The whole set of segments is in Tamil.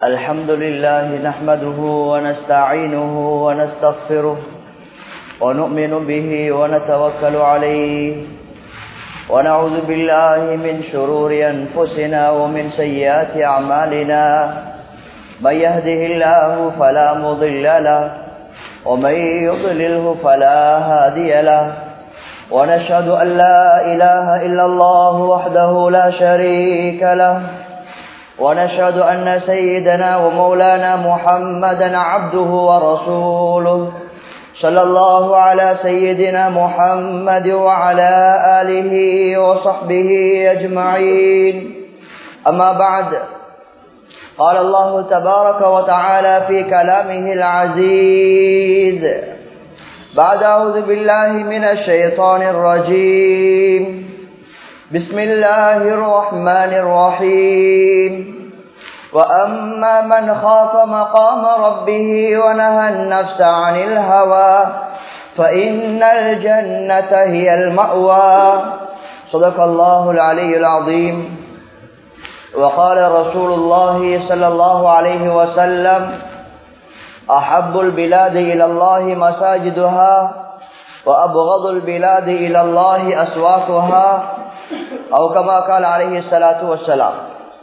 الحمد لله نحمده ونستعينه ونستغفره ونؤمن به ونتوكل عليه ونعوذ بالله من شرور أنفسنا ومن سيئات أعمالنا من يهده الله فلا مضل له ومن يضلله فلا هادي له ونشهد أن لا إله إلا الله وحده لا شريك له ونشهد أن سيدنا ومولانا محمدا عبده ورسوله صلى الله على سيدنا محمد وعلى آله وصحبه أجمعين أما بعد قال الله تبارك وتعالى في كلامه العزيز بعد أعوذ بالله من الشيطان الرجيم بسم الله الرحمن الرحيم وأما من خاف مقام ربه ونهى النفس عن الهوى فإن الجنة هي المأوى صدق الله العلي العظيم وقال رسول الله صلى الله عليه وسلم أحب البلاد إلى الله مساجدها وأبغض البلاد إلى الله أسواقها أو كما قال عليه الصلاة والسلام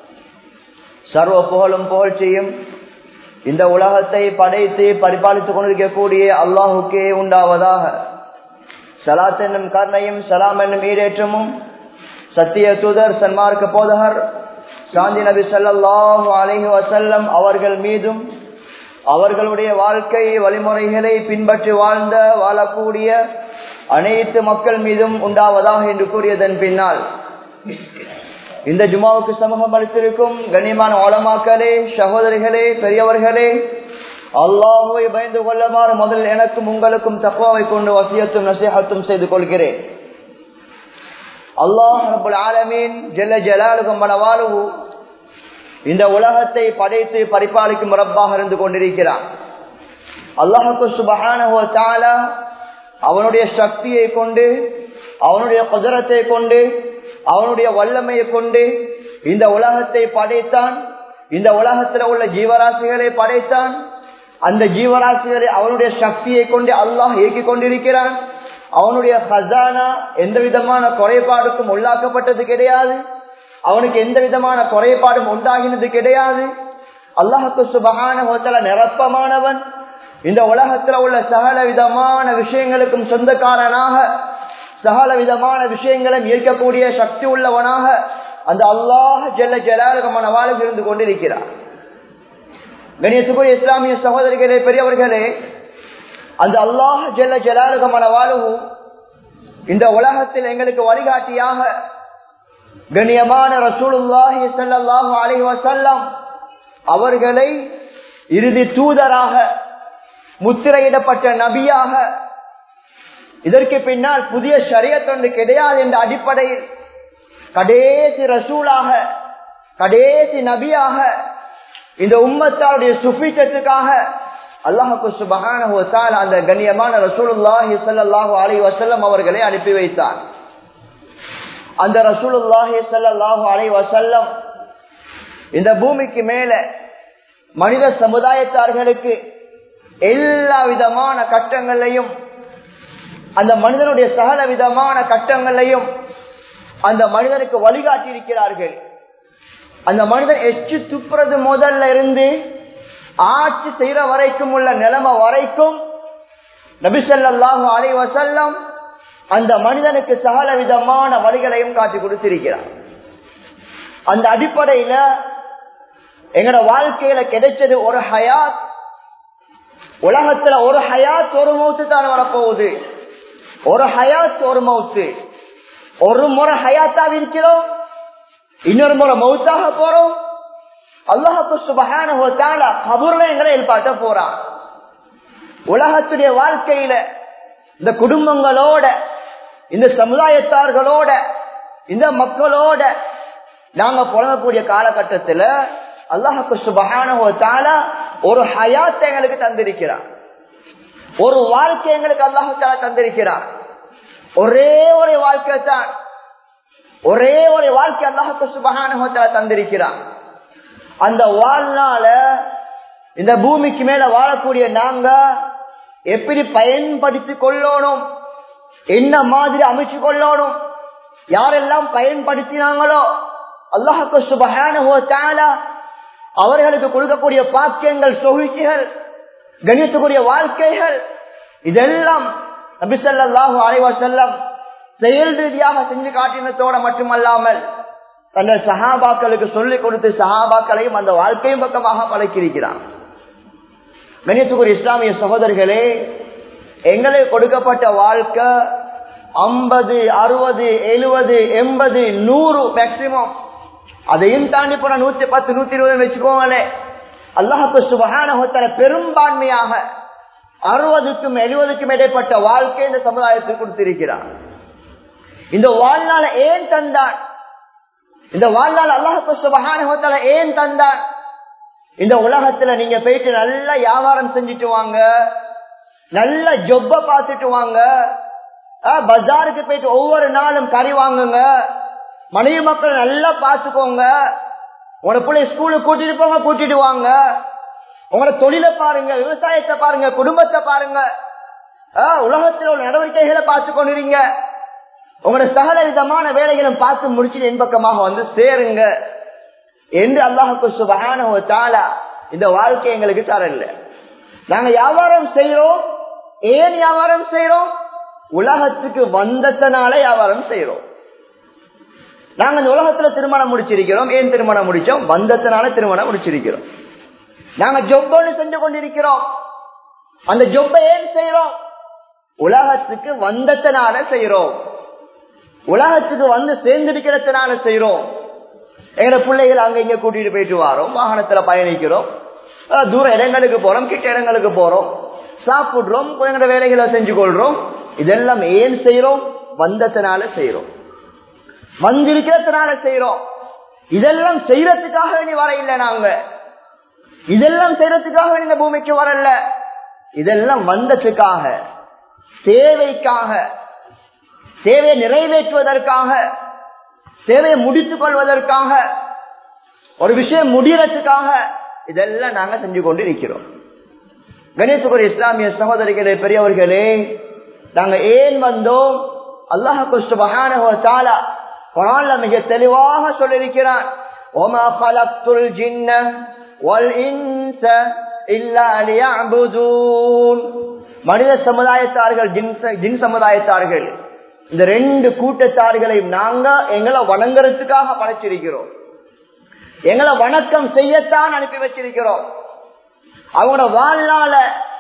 சர்வ புகழும் புகழ்ச்சியும் இந்த உலகத்தை படைத்து பரிபாலித்துக் கொண்டிருக்கக்கூடிய அல்லாஹுக்கே உண்டாவதாக சலாத் என்னும் கருணையும் சலாம் என்னும் ஈரேற்றமும் சத்திய தூதர் சன்மார்க்க போதகர் சாந்தி நபி சல்லாஹூ அலஹி வசல்லம் அவர்கள் மீதும் அவர்களுடைய வாழ்க்கை வழிமுறைகளை பின்பற்றி வாழ்ந்த வாழக்கூடிய அனைத்து மக்கள் மீதும் உண்டாவதாக என்று கூறியதன் பின்னால் இந்த ஜுமாவுக்கு சமூகம் அளித்திருக்கும் கண்ணியமான ஓலமாக்களே சகோதரிகளே பெரியவர்களே அல்லாஹுவை பயந்து கொள்ளமாறு முதல் எனக்கும் உங்களுக்கும் தக்குவாவை கொண்டு வசியத்தும் நசீகத்தும் செய்து கொள்கிறேன் அல்லாஹ் ரபுல் ஆலமீன் ஜெல்ல ஜலாலுகம் மனவாழு இந்த உலகத்தை படைத்து பரிபாலிக்கும் ரப்பாக இருந்து கொண்டிருக்கிறான் அல்லாஹுக்கு சுபகான அவனுடைய சக்தியை கொண்டு அவனுடைய குதிரத்தை கொண்டு அவனுடைய வல்லமையை கொண்டு இந்த உலகத்தை படைத்தான் இந்த உலகத்தில் உள்ள ஜீவராசிகளை படைத்தான் அந்த ஜீவராசிகளை அவனுடைய சக்தியை கொண்டு அல்லாஹ் இயக்கிக் கொண்டிருக்கிறான் அவனுடைய ஹசானா எந்த விதமான குறைபாடுக்கும் உள்ளாக்கப்பட்டது கிடையாது அவனுக்கு எந்த விதமான குறைபாடும் உண்டாகினது கிடையாது அல்லாஹுக்கு சுபகான நிரப்பமானவன் இந்த உலகத்தில் உள்ள சகல விதமான விஷயங்களுக்கும் சொந்தக்காரனாக சகல விதமான விஷயங்களை ஈர்க்கக்கூடிய சக்தி உள்ளவனாக அந்த அல்லாஹ் ஜெல்ல ஜலாலகமான வாழ்வு இருந்து கொண்டிருக்கிறார் கணியத்துக்குரிய இஸ்லாமிய சகோதரிகளே பெரியவர்களே அந்த அல்லாஹ் ஜெல்ல ஜலாலகமான வாழ்வு இந்த உலகத்தில் எங்களுக்கு வழிகாட்டியாக கண்ணியமான ரசூலுல்லாஹி சல்லாஹூ அலி வசல்லாம் அவர்களை இறுதி தூதராக முத்திரையிடப்பட்ட நபியாக இதற்கு பின்னால் புதிய ஷரியத்தொன்று கிடையாது என்ற அடிப்படையில் கடைசி ரசூலாக கடைசி நபியாக இந்த உம்மத்தாருடைய சுபிச்சத்துக்காக அல்லாஹுக்கு சுபகான அந்த கண்ணியமான ரசூலுல்லாஹி சல்லாஹூ அலி வசல்லம் அவர்களை அனுப்பி வைத்தார் அந்த ரசூலுல்லாஹி சல்லாஹூ அலி வசல்லம் இந்த பூமிக்கு மேல மனித சமுதாயத்தார்களுக்கு எல்லா விதமான கட்டங்களையும் அந்த மனிதனுடைய சகல விதமான கட்டங்களையும் அந்த மனிதனுக்கு வழிகாட்டி இருக்கிறார்கள் அந்த மனிதன் எச்சு துப்புறது முதல்ல இருந்து ஆட்சி செய்யற வரைக்கும் உள்ள நிலைமை வரைக்கும் நபிசல்லாஹு அலை வசல்லம் அந்த மனிதனுக்கு சகல விதமான வழிகளையும் காட்டி கொடுத்திருக்கிறார் அந்த அடிப்படையில எங்கட வாழ்க்கையில கிடைச்சது ஒரு ஹயாத் உலகத்துல ஒரு ஹயாத் ஒரு மௌத்து தான் வரப்போகுது ஒரு ஹயாத் ஒரு மவுத்து ஒரு முறை ஹயாத்தாக இருக்கிறோம் இன்னொரு முறை மவுத்தாக போறோம் அல்லாஹு சுபகான கபூர்ல எங்களை எழுப்பாட்ட போறான் உலகத்துடைய வாழ்க்கையில இந்த குடும்பங்களோட இந்த சமுதாயத்தார்களோட இந்த மக்களோட நாங்க புலங்கக்கூடிய காலகட்டத்தில் அல்லாஹுக்கு சுபகான ஒரு ஹயாத்தை எங்களுக்கு தந்திருக்கிறார் ஒரு வாழ்க்கை எங்களுக்கு அல்லாஹால தந்திருக்கிறார் ஒரே ஒரு வாழ்க்கை தான் ஒரே ஒரு வாழ்க்கை அல்லாஹுக்கு சுபகான தந்திருக்கிறான் அந்த வாழ்நாள இந்த பூமிக்கு மேல வாழக்கூடிய நாங்க எப்படி பயன்படுத்திக் கொள்ளணும் என்ன மாதிரி அமைச்சு கொள்ளணும் யாரெல்லாம் பயன்படுத்தினாங்களோ அல்லாஹுக்கு சுபகான அவர்களுக்கு கொடுக்கக்கூடிய பாக்கியங்கள் சொகிழ்ச்சிகள் கணித்துக்குரிய வாழ்க்கைகள் இதெல்லாம் நபிசல்லாஹு அலைவா செல்லம் செயல் ரீதியாக செஞ்சு காட்டினத்தோட மட்டுமல்லாமல் தங்கள் சஹாபாக்களுக்கு சொல்லிக் கொடுத்து சஹாபாக்களையும் அந்த வாழ்க்கையும் பக்கமாக பழக்கியிருக்கிறான் கணித்துக்குரிய இஸ்லாமிய சகோதரர்களே எங்களுக்கு கொடுக்கப்பட்ட வாழ்க்கை ஐம்பது அறுபது எழுபது எண்பது நூறு மேக்சிமம் அதையும் தாண்டி போன நூத்தி பத்து நூத்தி இருபது வச்சுக்கோங்களே அல்லாஹு சுபகான பெரும்பான்மையாக அறுபதுக்கும் எழுபதுக்கும் இடைப்பட்ட வாழ்க்கை இந்த சமுதாயத்துக்கு கொடுத்திருக்கிறார் இந்த வாழ்நாள ஏன் தந்தான் இந்த வாழ்நாள் அல்லாஹு சுபகான ஏன் தந்தான் இந்த உலகத்துல நீங்க போயிட்டு நல்ல வியாபாரம் செஞ்சுட்டு வாங்க நல்ல ஜொப்ப பார்த்துட்டு வாங்க பஜாருக்கு போயிட்டு ஒவ்வொரு நாளும் கறி வாங்குங்க மனைவி மக்கள் நல்லா பார்த்துக்கோங்க உங்களோட பிள்ளை ஸ்கூலுக்கு கூட்டிட்டு போங்க கூட்டிட்டு வாங்க உங்களோட தொழிலை பாருங்க விவசாயத்தை பாருங்க குடும்பத்தை பாருங்க உலகத்தில் உள்ள நடவடிக்கைகளை பார்த்து கொண்டிருங்க உங்களோட சகல விதமான வேலைகளும் பார்த்து முடிச்சுட்டு என்பக்கமாக வந்து சேருங்க என்று அல்லாஹுக்கு சுபகான தாலா இந்த வாழ்க்கை எங்களுக்கு தரல நாங்க வியாபாரம் செய்யறோம் ஏன் வியாபாரம் செய்யறோம் உலகத்துக்கு வந்ததுனால வியாபாரம் செய்யறோம் நாங்க இந்த உலகத்துல திருமணம் முடிச்சிருக்கிறோம் ஏன் திருமணம் முடிச்சோம் வந்ததுனால திருமணம் முடிச்சிருக்கிறோம் நாங்க ஜொப்பன்னு செஞ்சு கொண்டிருக்கிறோம் அந்த ஜொப்பை ஏன் செய்யறோம் உலகத்துக்கு வந்ததுனால செய்யறோம் உலகத்துக்கு வந்து சேர்ந்திருக்கிறதுனால செய்யறோம் எங்க பிள்ளைகள் அங்க இங்க கூட்டிட்டு போயிட்டு வரோம் வாகனத்துல பயணிக்கிறோம் தூர இடங்களுக்கு போறோம் கிட்ட இடங்களுக்கு போறோம் சாப்பிடுறோம் எங்களோட வேலைகளை செஞ்சு கொள்றோம் இதெல்லாம் ஏன் செய்யறோம் வந்ததுனால செய்யறோம் வந்திருக்கிறதுனால செய்யறோம் இதெல்லாம் செய்யறதுக்காக வேண்டி வர இல்லை நாங்க இதெல்லாம் செய்யறதுக்காக வேண்டி இந்த பூமிக்கு வரல இதெல்லாம் வந்ததுக்காக தேவைக்காக தேவையை நிறைவேற்றுவதற்காக தேவையை முடித்துக் கொள்வதற்காக ஒரு விஷயம் முடியறதுக்காக இதெல்லாம் நாங்க செஞ்சு கொண்டு இருக்கிறோம் கணேசுக்குரிய இஸ்லாமிய சகோதரிகளே பெரியவர்களே நாங்க ஏன் வந்தோம் அல்லாஹ் குஸ்துபகான குரான்ல மிக தெளிவாக சொல்லியிருக்கிறான் وما خلقت الجن والإنس إلا ليعبدون மனித சமுதாயத்தார்கள் ஜின் சமுதாயத்தார்கள் இந்த ரெண்டு கூட்டத்தார்களையும் நாங்க எங்களை வணங்குறதுக்காக படைச்சிருக்கிறோம் எங்களை வணக்கம் செய்யத்தான் அனுப்பி வச்சிருக்கிறோம் அவங்களோட வாழ்நாள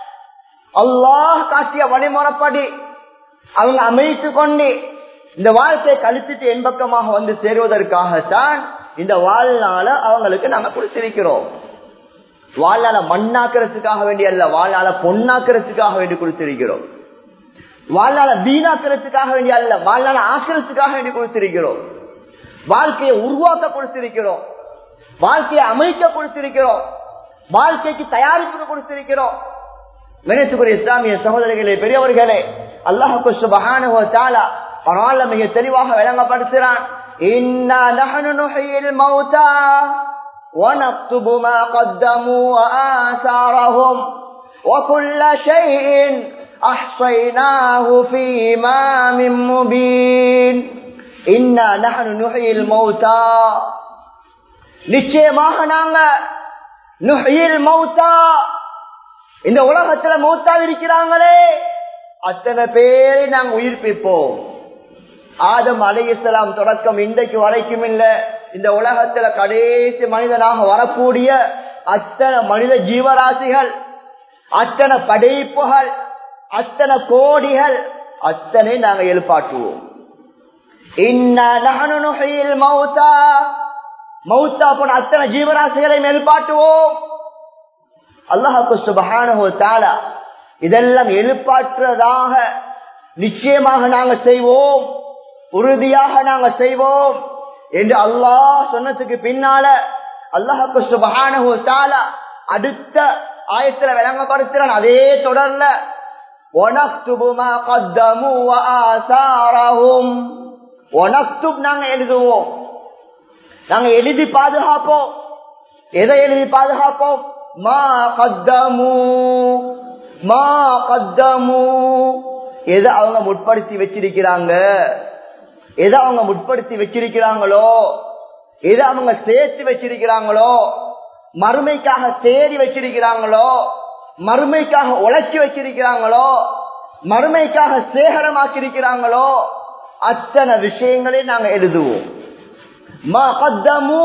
அல்லாஹ் காட்டிய வழிமுறைப்படி அவங்க அமைத்து கொண்டு இந்த வாழ்க்கையை கழித்துட்டு என்பக்கமாக வந்து சேருவதற்காகத்தான் இந்த வாழ்நாள அவங்களுக்கு நாங்க கொடுத்திருக்கிறோம் வாழ்நாள மண்ணாக்கிறதுக்காக வேண்டி அல்ல வாழ்நாள பொண்ணாக்கிறதுக்காக வேண்டி கொடுத்திருக்கிறோம் வாழ்நாள வீணாக்கிறதுக்காக வேண்டி அல்ல வாழ்நாள ஆக்கிறதுக்காக வேண்டி கொடுத்திருக்கிறோம் வாழ்க்கையை உருவாக்க கொடுத்திருக்கிறோம் வாழ்க்கையை அமைக்க கொடுத்திருக்கிறோம் வாழ்க்கைக்கு தயாரிப்பு கொடுத்திருக்கிறோம் கணேசுக்குரிய இஸ்லாமிய சகோதரிகளே பெரியவர்களே அல்லாஹு சுபஹானஹு தஆலா குர்ஆன்ல மிக தெளிவாக விளங்கப்படுத்துறான் இன்னா நஹனு நுஹ்யில் மௌதா ونكتب ما قدموا وآثارهم وكل شيء أحصيناه في إمام مبين إنا نحن نحيي الموتى நிச்சயமாக நாங்க நுஹ்யில் மௌத்தா இந்த உலகத்துல மௌத்தா இருக்கிறாங்களே அத்தனை பேரை நாங்க உயிர்ப்பிப்போம் ஆதம் அலையலாம் தொடக்கம் இன்றைக்கு வரைக்கும் இல்ல இந்த உலகத்துல கடைசி மனிதனாக வரக்கூடிய அத்தனை மனித ஜீவராசிகள் அத்தனை படைப்புகள் அத்தனை கோடிகள் அத்தனை நாங்க எழுப்பாட்டுவோம் மௌத்தா மௌத்தா போன அத்தனை ஜீவராசிகளையும் எழுப்பாட்டுவோம் அல்லாஹு சுபஹானஹு தஆலா இதெல்லாம் எழுப்பாற்றுறதாக நிச்சயமாக நாங்க செய்வோம் உறுதியாக நாங்க செய்வோம் என்று அல்லாஹ் சொன்னதுக்கு பின்னால அல்லாஹு சுபஹானஹு தஆலா அடுத்த ஆயத்துல விளங்கப்படுத்துறான் அதே தொடர்ல நாங்க எழுதுவோம் நாங்க எழுதி பாதுகாப்போம் எதை எழுதி பாதுகாப்போம் மா கத்தமு மா கத்தமு எதை அவங்க முற்படுத்தி வச்சிருக்கிறாங்க எதை அவங்க முற்படுத்தி வச்சிருக்கிறாங்களோ எதை அவங்க சேர்த்து வச்சிருக்கிறாங்களோ மறுமைக்காக தேடி வச்சிருக்கிறாங்களோ மறுமைக்காக உழைச்சி வச்சிருக்கிறாங்களோ மறுமைக்காக சேகரமாக்கி இருக்கிறாங்களோ அத்தனை விஷயங்களை நாங்க எழுதுவோம் மா கத்தமு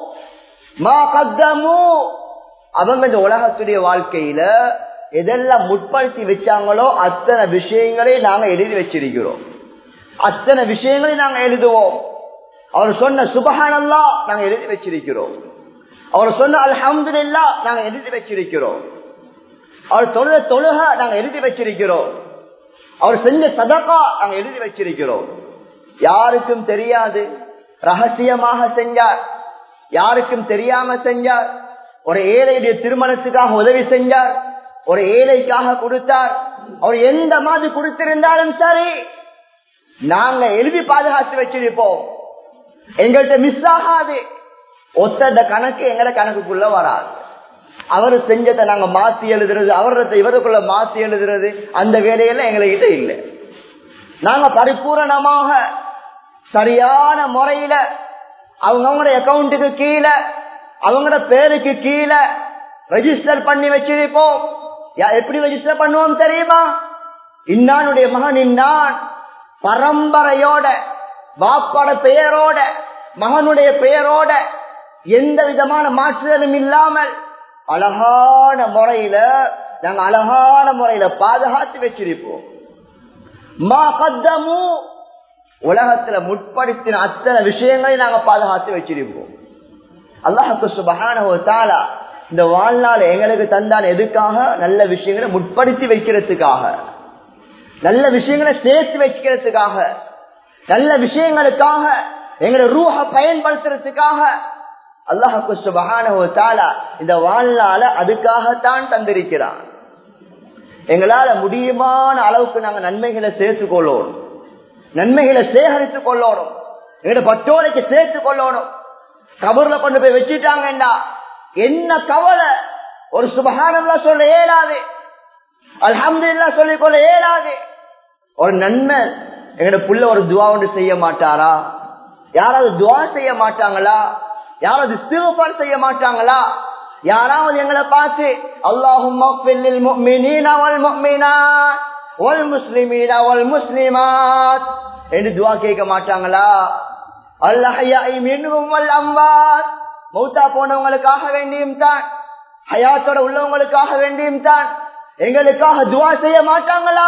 மா கத்தமு அவங்க இந்த உலகத்துடைய வாழ்க்கையில எதெல்லாம் முற்படுத்தி வச்சாங்களோ அத்தனை விஷயங்களை நாங்க எழுதி வச்சிருக்கிறோம் அத்தனை விஷயங்களை நாங்க எழுதுவோம் அவர் சொன்ன சுபஹானல்லா நாங்க எழுதி வச்சிருக்கிறோம் அவர் சொன்ன அல்ஹம்துலில்லா நாங்க எழுதி வச்சிருக்கிறோம் அவர் தொழுத தொழுக நாங்க எழுதி வச்சிருக்கிறோம் அவர் செஞ்ச சதகா நாங்க எழுதி வச்சிருக்கிறோம் யாருக்கும் தெரியாது ரகசியமாக செஞ்சார் யாருக்கும் தெரியாம செஞ்சார் ஒரு ஏழையுடைய திருமணத்துக்காக உதவி செஞ்சார் ஒரு ஏழைக்காக கொடுத்தார் அவர் எந்த மாதிரி கொடுத்திருந்தாலும் சரி நாங்க எழுதி பாதுகாத்து வச்சிருப்போம் எங்கள்கிட்ட மிஸ் ஆகாது ஒத்தட கணக்கு எங்கட கணக்குக்குள்ள வராது அவரு செஞ்சதை நாங்க மாத்தி எழுதுறது அவரத்தை இவருக்குள்ள மாத்தி எழுதுறது அந்த வேலையெல்லாம் எங்ககிட்ட இல்லை நாங்க பரிபூரணமாக சரியான முறையில அவங்கவுங்களோட அக்கௌண்ட்டுக்கு கீழே அவங்களோட பேருக்கு கீழே ரெஜிஸ்டர் பண்ணி வச்சிருப்போம் எப்படி ரெஜிஸ்டர் பண்ணுவோம் தெரியுமா இன்னானுடைய மகன் இன்னான் பரம்பரையோட வாப்பாட பெயரோட மகனுடைய பெயரோட எந்த விதமான மாற்றுதலும் இல்லாமல் அழகான முறையில நாங்க அழகான முறையில பாதுகாத்து வச்சிருப்போம் மா கத்தமு உலகத்துல முற்படுத்தின அத்தனை விஷயங்களை நாங்க பாதுகாத்து வச்சிருப்போம் அல்லாஹுக்கு சுபகான இந்த வாழ்நாள் எங்களுக்கு தந்தான் எதுக்காக நல்ல விஷயங்களை முற்படுத்தி வைக்கிறதுக்காக நல்ல விஷயங்களை சேர்த்து வைக்கிறதுக்காக நல்ல விஷயங்களுக்காக எங்களை ரூஹ பயன்படுத்துறதுக்காக அல்லாஹுக்கு சுபகான இந்த வாழ்நாள அதுக்காகத்தான் தந்திருக்கிறான் எங்களால முடியுமான அளவுக்கு நாங்க நன்மைகளை சேர்த்துக் கொள்ளணும் நன்மைகளை சேகரித்துக் கொள்ளணும் எங்களோட பட்டோலைக்கு சேர்த்துக் கொள்ளணும் கபூர்ல கொண்டு போய் வச்சுட்டாங்கடா என்ன கவலை ஒரு சுபகானல்லா சொல்ல இயலாது அல்ஹம்துல்லா சொல்லிக் கொள்ள இயலாது ஒரு நன்மை எங்கட புள்ள ஒரு துவா ஒன்று செய்ய மாட்டாரா யாராவது துவா செய்ய மாட்டாங்களா யாராவது இஸ்திஃபார் செய்ய மாட்டாங்களா யாராவது எங்களை பார்த்து அல்லாஹும் முஸ்லிமாத் என்று துவா கேட்க மாட்டாங்களா அல்லாஹ் மௌத்தா போனவங்களுக்காக வேண்டியும் தான் ஹயாத்தோட உள்ளவங்களுக்காக வேண்டியும் தான் எங்களுக்காக துவா செய்ய மாட்டாங்களா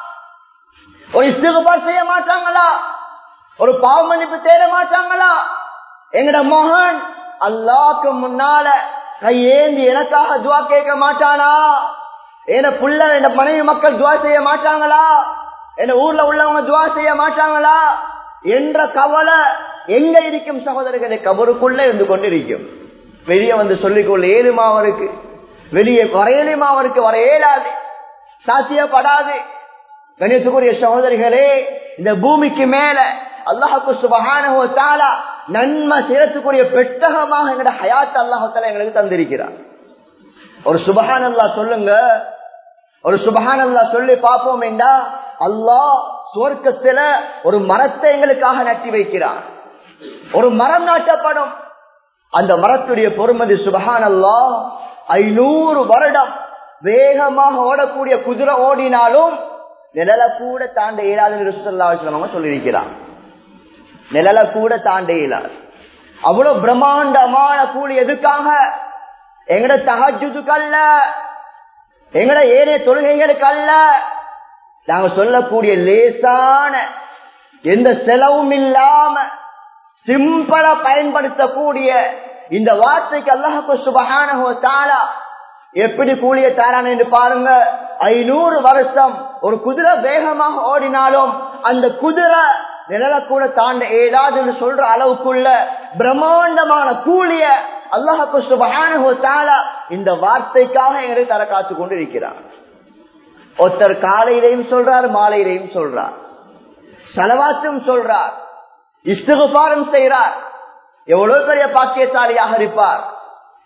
ஒரு இஸ்திகுபார் செய்ய மாட்டாங்களா ஒரு பாவ மன்னிப்பு தேட மாட்டாங்களா எங்கட மகன் அல்லாக்கு முன்னால கையேந்தி எனக்காக துவா கேட்க மாட்டானா என புள்ள என் மனைவி மக்கள் துவா செய்ய மாட்டாங்களா என் ஊர்ல உள்ளவங்க துவா செய்ய மாட்டாங்களா என்ற கவலை எங்க இருக்கும் சகோதரர்களை கபருக்குள்ள இருந்து கொண்டிருக்கும் வெளியே வந்து சொல்லிக்கொள்ள ஏழுமா அவருக்கு வெளியே வரையலுமா அவருக்கு வர இயலாது சாத்தியப்படாது கணியத்துக்குரிய சகோதரிகளே இந்த பூமிக்கு மேல அல்லாஹுக்கு சுபகான நன்மை சேரத்துக்குரிய பெட்டகமாக எங்கட ஹயாத் அல்லாஹால எங்களுக்கு தந்திருக்கிறார் ஒரு சுபஹான் அல்லா சொல்லுங்க ஒரு சுபஹான் அல்லா சொல்லி பார்ப்போம் என்றா அல்லாஹ் சுவர்க்கத்துல ஒரு மரத்தை எங்களுக்காக நட்டி வைக்கிறார் ஒரு மரம் நாட்டப்படும் அந்த மரத்துடைய பொறுமதி சுபஹான் அல்லா ஐநூறு வருடம் வேகமாக ஓடக்கூடிய குதிரை ஓடினாலும் நிழல கூட தாண்ட இயலாதுன்னு சொல்லியிருக்கிறான் நிழல கூட தாண்ட இயலாது அவ்வளவு பிரம்மாண்டமான கூலி எதுக்காக எங்கட தகஜுதுக்கல்ல எங்கட ஏனைய தொழுகைகளுக்கு அல்ல நாங்க சொல்லக்கூடிய லேசான எந்த செலவும் இல்லாம சிம்பிளா பயன்படுத்தக்கூடிய இந்த வார்த்தைக்கு அல்லாஹு சுபகான தாலா எப்படி கூலிய தாரான் என்று பாருங்க ஐநூறு வருஷம் ஒரு குதிரை வேகமாக ஓடினாலும் அந்த குதிரை நிழல கூட தாண்ட ஏதாவது என்று சொல்ற அளவுக்குள்ள பிரம்மாண்டமான கூலிய அல்லாஹு சுபகான இந்த வார்த்தைக்காக எங்களை தர காத்து கொண்டு இருக்கிறார் ஒருத்தர் காலையிலையும் சொல்றார் மாலையிலையும் சொல்றார் செலவாத்தும் சொல்றார் இஸ்துகுபாரம் செய்கிறார் எவ்வளவு பெரிய பாக்கியசாலியாக இருப்பார்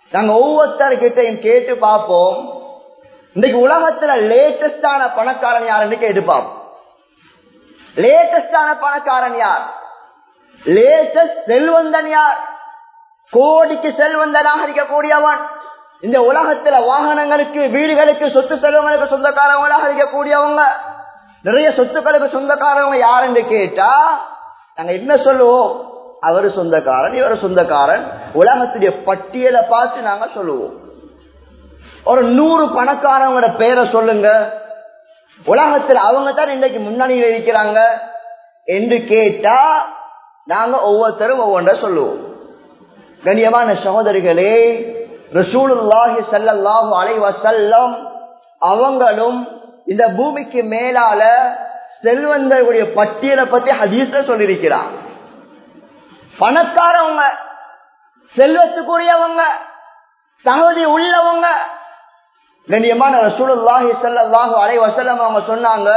நாங்க ஒவ்வொருத்தர்கிட்டையும் கேட்டு பார்ப்போம் இன்னைக்கு உலகத்துல லேட்டஸ்டான பணக்காரன் யாருன்னு கேட்டு பார்ப்போம் லேட்டஸ்டான பணக்காரன் யார் லேட்டஸ்ட் செல்வந்தன் யார் கோடிக்கு செல்வந்தனாக இருக்கக்கூடியவன் இந்த உலகத்துல வாகனங்களுக்கு வீடுகளுக்கு சொத்து செல்வங்களுக்கு சொந்தக்காரவங்களாக இருக்கக்கூடியவங்க நிறைய சொத்துக்களுக்கு சொந்தக்காரவங்க யாருன்னு கேட்டா நாங்க என்ன சொல்லுவோம் அவரு சொந்தக்காரன் இவர் சொந்தக்காரன் உலகத்துடைய பட்டியலை பார்த்து நாங்க சொல்லுவோம் ஒரு நூறு பணக்காரவங்களோட பேரை சொல்லுங்க உலகத்தில் அவங்க தான் இன்னைக்கு முன்னணியில் இருக்கிறாங்க என்று கேட்டா நாங்க ஒவ்வொருத்தரும் ஒவ்வொன்ற சொல்லுவோம் கண்ணியமான சகோதரிகளே ரசூலுல்லாஹி ஸல்லல்லாஹு அலைஹி வஸல்லம் அவங்களும் இந்த பூமிக்கு மேலால செல்வந்தர்களுடைய பட்டியலை பத்தி ஹதீஸ்ல சொல்லியிருக்கிறார் பணக்காரவங்க செல்வத்துக்குரியவங்க தகுதி உள்ளவங்க கண்ணியமான ரசூலுல்லாஹி ஸல்லல்லாஹு அலைஹி வஸல்லம் அவங்க சொன்னாங்க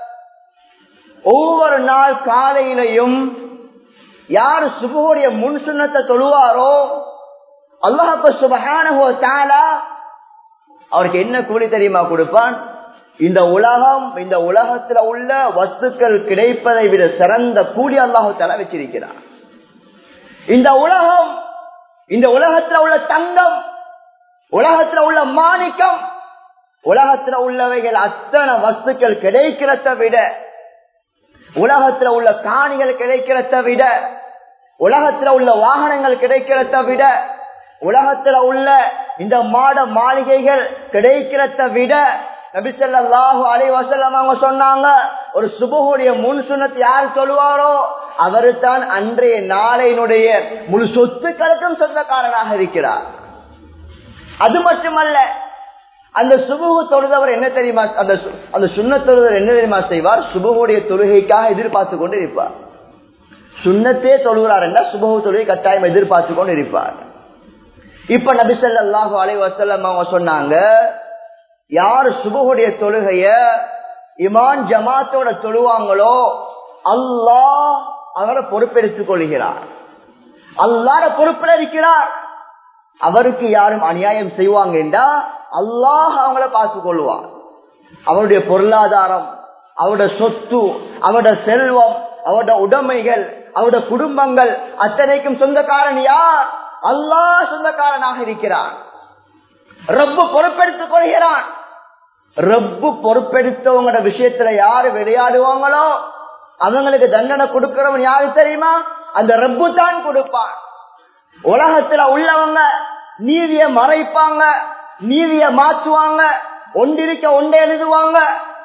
ஒவ்வொரு நாள் காலையிலையும் யாரு சுபுடைய முன் சுண்ணத்தை தொழுவாரோ அல்லாஹு சுபஹானஹு தஆலா அவருக்கு என்ன கூலி தெரியுமா கொடுப்பான் இந்த உலகம் இந்த உலகத்துல உள்ள வஸ்துக்கள் கிடைப்பதை விட சிறந்த கூலி அல்லாஹு தஆலா வச்சிருக்கிறார் இந்த உலகம் இந்த உலகத்துல உள்ள தங்கம் உலகத்துல உள்ள மாணிக்கம் உலகத்துல உள்ளவைகள் அத்தனை வஸ்துக்கள் கிடைக்கிறத விட உலகத்துல உள்ள காணிகள் கிடைக்கிறத விட உலகத்துல உள்ள வாகனங்கள் கிடைக்கிறத விட உலகத்துல உள்ள இந்த மாட மாளிகைகள் கிடைக்கிறத விட நபிசல்லாஹு அலை வசல்லம் அவங்க சொன்னாங்க ஒரு சுபகுடைய முன் சுனத்தை யார் சொல்லுவாரோ அவரு தான் அன்றைய நாளையினுடைய முழு சொத்துக்களுக்கும் சொந்தக்காரனாக இருக்கிறார் அது மட்டுமல்ல அந்த சுபுகு தொழுதவர் என்ன தெரியுமா அந்த அந்த சுண்ண தொழுதவர் என்ன தெரியுமா செய்வார் சுபகுடைய தொழுகைக்காக எதிர்பார்த்து கொண்டு இருப்பார் சுண்ணத்தே தொழுகிறார் என்றால் சுபகு தொழுகை கட்டாயம் எதிர்பார்த்து கொண்டு இருப்பார் இப்ப நபிசல்லாஹு அலை வசல்லம் அவங்க சொன்னாங்க யார் சுபகுடைய தொழுகைய இமான் ஜமாத்தோட தொழுவாங்களோ அல்லாஹ் அவரை பொறுப்பெடுத்துக் கொள்கிறார் அல்லாத பொறுப்பில் இருக்கிறார் அவருக்கு யாரும் அநியாயம் செய்வாங்க என்றா அல்லாஹ் அவங்கள பார்த்து கொள்வார் அவருடைய பொருளாதாரம் அவருடைய சொத்து அவருடைய செல்வம் அவருடைய உடைமைகள் அவருடைய குடும்பங்கள் அத்தனைக்கும் சொந்தக்காரன் யார் அல்லாஹ் சொந்தக்காரனாக இருக்கிறார் ரப்பு பொறுப்பெடுத்துக் கொள்கிறான் ரப்பு பொறுப்பெடுத்தவங்களோட விஷயத்துல யாரு விளையாடுவாங்களோ அவங்களுக்கு தண்டனை கொடுக்கிறவன் யாரு தெரியுமா அந்த ரப்பு தான் கொடுப்பான் உலகத்துல உள்ளவங்க நீதிய மறைப்பாங்க நீதிய மாற்றுவாங்க ஒன்றிருக்க ஒன்றை எழுதுவாங்க